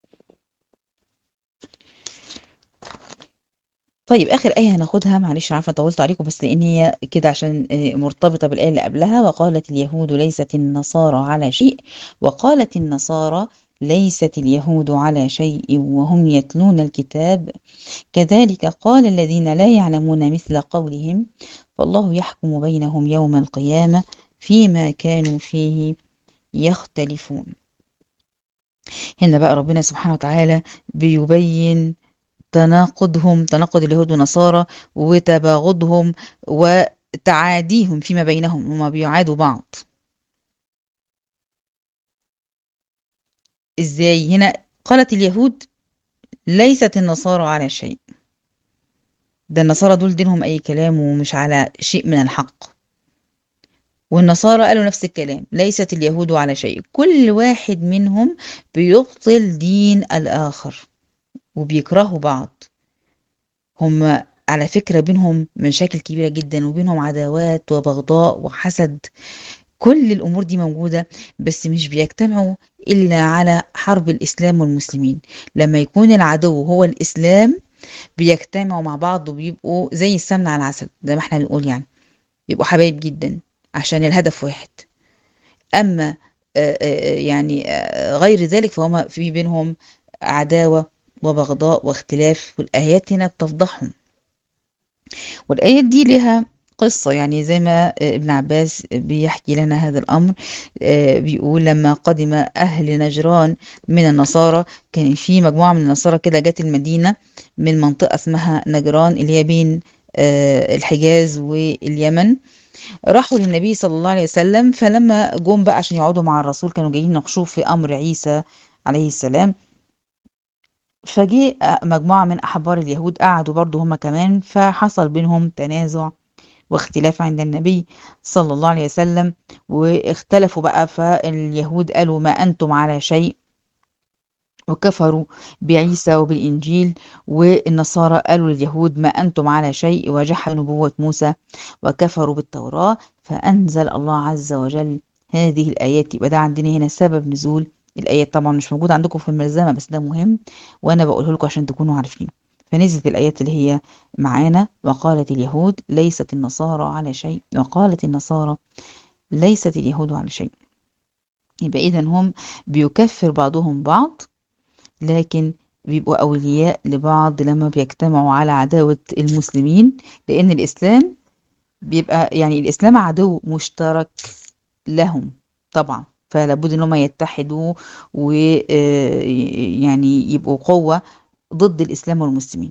طيب آخر آية هناخدها معلش عارفة طولت عليكم بس لأن هي كده عشان مرتبطة بالآية اللي قبلها وقالت اليهود ليست النصارى على شيء وقالت النصارى ليست اليهود على شيء وهم يتلون الكتاب كذلك قال الذين لا يعلمون مثل قولهم فالله يحكم بينهم يوم القيامة فيما كانوا فيه يختلفون هنا بقى ربنا سبحانه وتعالى بيبين تناقضهم تناقض اليهود والنصارى وتباغضهم وتعاديهم فيما بينهم هما بيعادوا بعض ازاي هنا قالت اليهود ليست النصارى على شيء ده النصارى دول دينهم اي كلام ومش على شيء من الحق والنصارى قالوا نفس الكلام ليست اليهود على شيء كل واحد منهم بيبطل دين الآخر وبيكرهوا بعض هم على فكرة بينهم مشاكل كبيرة جدا وبينهم عداوات وبغضاء وحسد كل الأمور دي موجودة بس مش بيجتمعوا إلا على حرب الإسلام والمسلمين لما يكون العدو هو الإسلام بيجتمعوا مع بعض وبيبقوا زي السمنة على العسل زي ما احنا بنقول يعني بيبقوا حبايب جدا عشان الهدف واحد أما يعني غير ذلك فهم في بينهم عداوة وبغضاء واختلاف والآيات هنا بتفضحهم والآيات دي لها قصة يعني زي ما ابن عباس بيحكي لنا هذا الأمر بيقول لما قدم أهل نجران من النصارى كان في مجموعة من النصارى كده جت المدينة من منطقة اسمها نجران اللي هي بين الحجاز واليمن راحوا للنبي صلى الله عليه وسلم فلما جم بقى عشان يقعدوا مع الرسول كانوا جايين يناقشوه في أمر عيسى عليه السلام فجي مجموعة من أحبار اليهود قعدوا برضو هما كمان فحصل بينهم تنازع واختلاف عند النبي صلى الله عليه وسلم واختلفوا بقى فاليهود قالوا ما أنتم على شيء وكفروا بعيسى وبالإنجيل والنصارى قالوا لليهود ما أنتم على شيء وجحدوا نبوة موسى وكفروا بالتوراة فأنزل الله عز وجل هذه الآيات يبقى ده عندنا هنا سبب نزول الآيات طبعا مش موجودة عندكم في الملزمة بس ده مهم وأنا بقوله لكم عشان تكونوا عارفين فنزلت الآيات اللي هي معانا وقالت اليهود ليست النصارى على شيء وقالت النصارى ليست اليهود على شيء يبقى إذا هم بيكفر بعضهم بعض لكن بيبقوا أولياء لبعض لما بيجتمعوا على عداوة المسلمين لأن الإسلام بيبقى يعني الإسلام عدو مشترك لهم طبعا فلا بد ان هم يتحدوا ويعني يبقوا قوة ضد الإسلام والمسلمين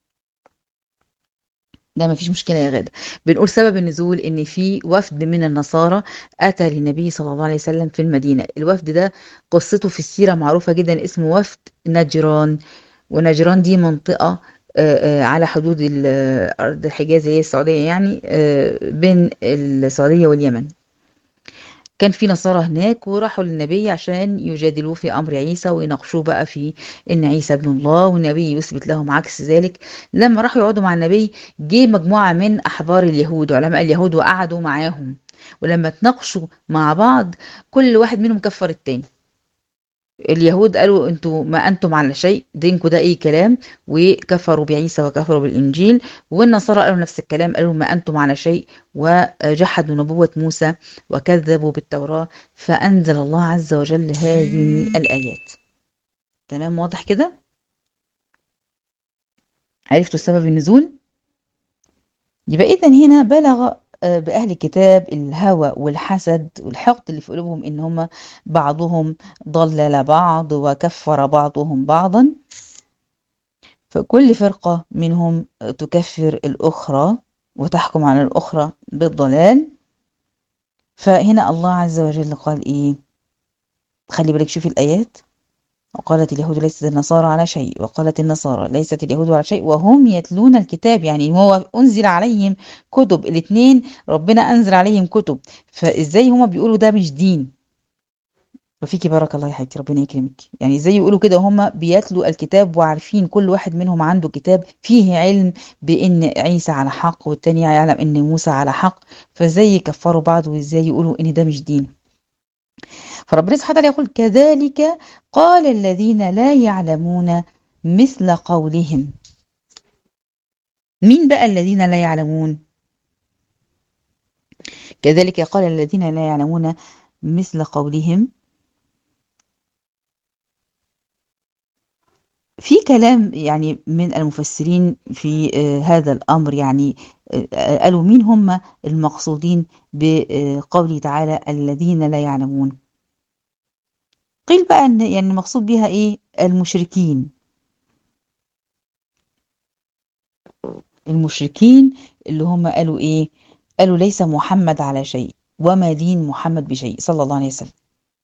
ده ما فيش مشكلة يا غادة بنقول سبب النزول ان في وفد من النصارى اتى للنبي صلى الله عليه وسلم في المدينة الوفد ده قصته في السيرة معروفة جدا اسمه وفد نجران ونجران دي منطقة على حدود أرض الحجاز هي السعودية يعني بين السعودية واليمن كان في نصارى هناك وراحوا للنبي عشان يجادلوه في امر عيسى ويناقشوه بقى في ان عيسى ابن الله والنبي يثبت لهم عكس ذلك لما راحوا يقعدوا مع النبي جه مجموعه من احبار اليهود علماء اليهود وقعدوا معاهم ولما تناقشوا مع بعض كل واحد منهم كفر التاني اليهود قالوا انتوا ما انتم على شيء دينكم ده اي كلام وكفروا بعيسى وكفروا بالانجيل والنصارى قالوا نفس الكلام قالوا ما انتم على شيء وجحدوا نبوة موسى وكذبوا بالتوراة فانزل الله عز وجل هذه الايات تمام واضح كده عرفتوا سبب النزول يبقى اذا هنا بلغ بأهل الكتاب الهوى والحسد والحقد اللي في قلوبهم إن هم بعضهم ضلل بعض وكفر بعضهم بعضا فكل فرقة منهم تكفر الأخرى وتحكم على الأخرى بالضلال فهنا الله عز وجل قال إيه خلي بالك شوفي الآيات وقالت اليهود ليست النصارى على شيء وقالت النصارى ليست اليهود على شيء وهم يتلون الكتاب يعني هو أنزل عليهم كتب الاثنين ربنا أنزل عليهم كتب فإزاي هما بيقولوا ده مش دين وفيكي بارك الله يا حبيبتي ربنا يكرمك يعني زي يقولوا كده هم بيتلوا الكتاب وعارفين كل واحد منهم عنده كتاب فيه علم بان عيسى على حق والتاني يعلم ان موسى على حق فازاي يكفروا بعض وازاي يقولوا ان ده مش دين فربنا سبحانه وتعالى يقول كذلك قال الذين لا يعلمون مثل قولهم مين بقى الذين لا يعلمون كذلك قال الذين لا يعلمون مثل قولهم في كلام يعني من المفسرين في هذا الأمر يعني قالوا مين هم المقصودين بقوله تعالى الذين لا يعلمون قيل بقى ان يعني المقصود بها ايه المشركين المشركين اللي هم قالوا ايه قالوا ليس محمد على شيء وما دين محمد بشيء صلى الله عليه وسلم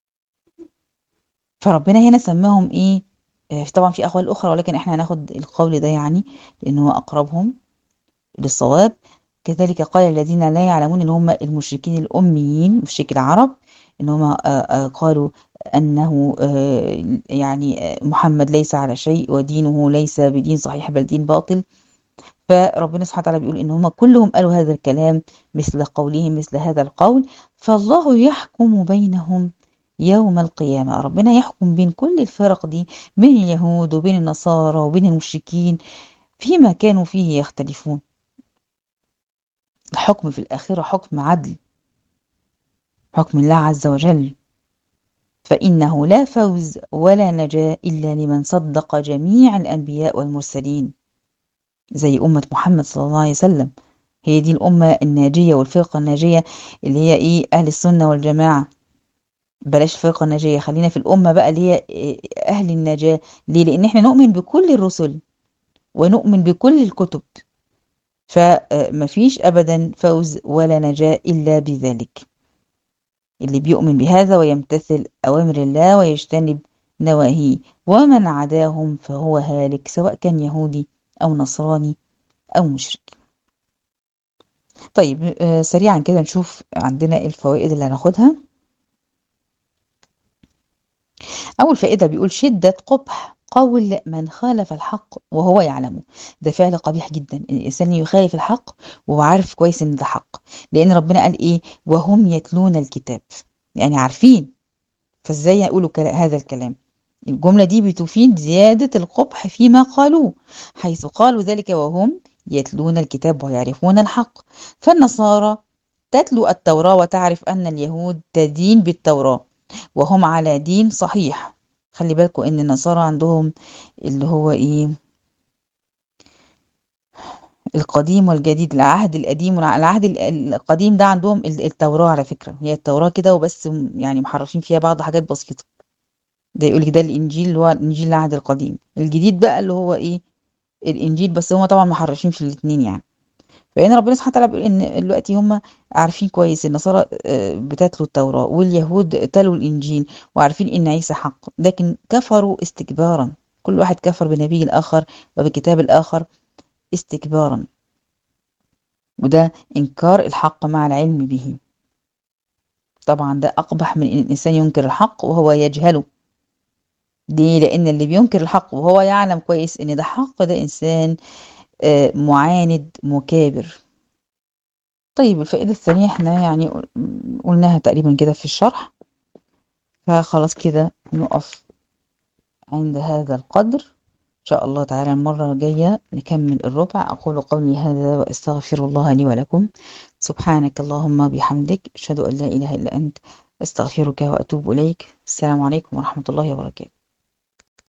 فربنا هنا سماهم ايه طبعا في اقوال اخرى ولكن احنا هناخد القول ده يعني لانه هو اقربهم للصواب كذلك قال الذين لا يعلمون اللي هم المشركين الاميين مشرك العرب ان هم قالوا انه يعني محمد ليس على شيء ودينه ليس بدين صحيح بل دين باطل فربنا سبحانه وتعالى بيقول ان هم كلهم قالوا هذا الكلام مثل قولهم مثل هذا القول فالله يحكم بينهم يوم القيامة ربنا يحكم بين كل الفرق دي بين اليهود وبين النصارى وبين المشركين فيما كانوا فيه يختلفون الحكم في الآخرة حكم عدل حكم الله عز وجل فإنه لا فوز ولا نجاة إلا لمن صدق جميع الأنبياء والمرسلين زي أمة محمد صلى الله عليه وسلم هي دي الأمة الناجية والفرقة الناجية اللي هي إيه أهل السنة والجماعة بلاش فرقة الناجية خلينا في الأمة بقى اللي هي أهل النجاة ليه؟ لأن احنا نؤمن بكل الرسل ونؤمن بكل الكتب فمفيش أبدا فوز ولا نجاة إلا بذلك اللي بيؤمن بهذا ويمتثل أوامر الله ويجتنب نواهيه ومن عداهم فهو هالك سواء كان يهودي أو نصراني أو مشرك طيب سريعا كده نشوف عندنا الفوائد اللي هناخدها أول فائدة بيقول شدة قبح قول من خالف الحق وهو يعلمه ده فعل قبيح جدا الإنسان يخالف الحق وهو عارف كويس إن ده حق لأن ربنا قال إيه وهم يتلون الكتاب يعني عارفين فإزاي يقولوا هذا الكلام الجملة دي بتفيد زيادة القبح فيما قالوه حيث قالوا ذلك وهم يتلون الكتاب ويعرفون الحق فالنصارى تتلو التوراة وتعرف أن اليهود تدين بالتوراة وهم على دين صحيح خلي بالكم ان النصارى عندهم اللي هو ايه القديم والجديد العهد القديم والعهد القديم ده عندهم التوراة على فكرة هي التوراة كده وبس يعني محرفين فيها بعض حاجات بسيطة ده يقول لك ده الانجيل اللي هو الانجيل العهد القديم الجديد بقى اللي هو ايه الانجيل بس هم طبعا محرفين في الاثنين يعني فهنا ربنا سبحانه وتعالى بيقول ان دلوقتي هم عارفين كويس النصارى بتتلو التوراة واليهود تلوا الانجيل وعارفين ان عيسى حق لكن كفروا استكبارا كل واحد كفر بنبي الاخر وبكتاب الاخر استكبارا وده انكار الحق مع العلم به طبعا ده اقبح من ان الانسان ينكر الحق وهو يجهله ليه لان اللي بينكر الحق وهو يعلم كويس ان ده حق ده انسان معاند مكابر طيب الفائدة الثانية احنا يعني قلناها تقريبا كده في الشرح فخلاص كده نقف عند هذا القدر إن شاء الله تعالى المرة الجاية نكمل الربع أقول قولي هذا وأستغفر الله لي ولكم سبحانك اللهم بحمدك أشهد أن لا إله إلا أنت أستغفرك وأتوب إليك السلام عليكم ورحمة الله وبركاته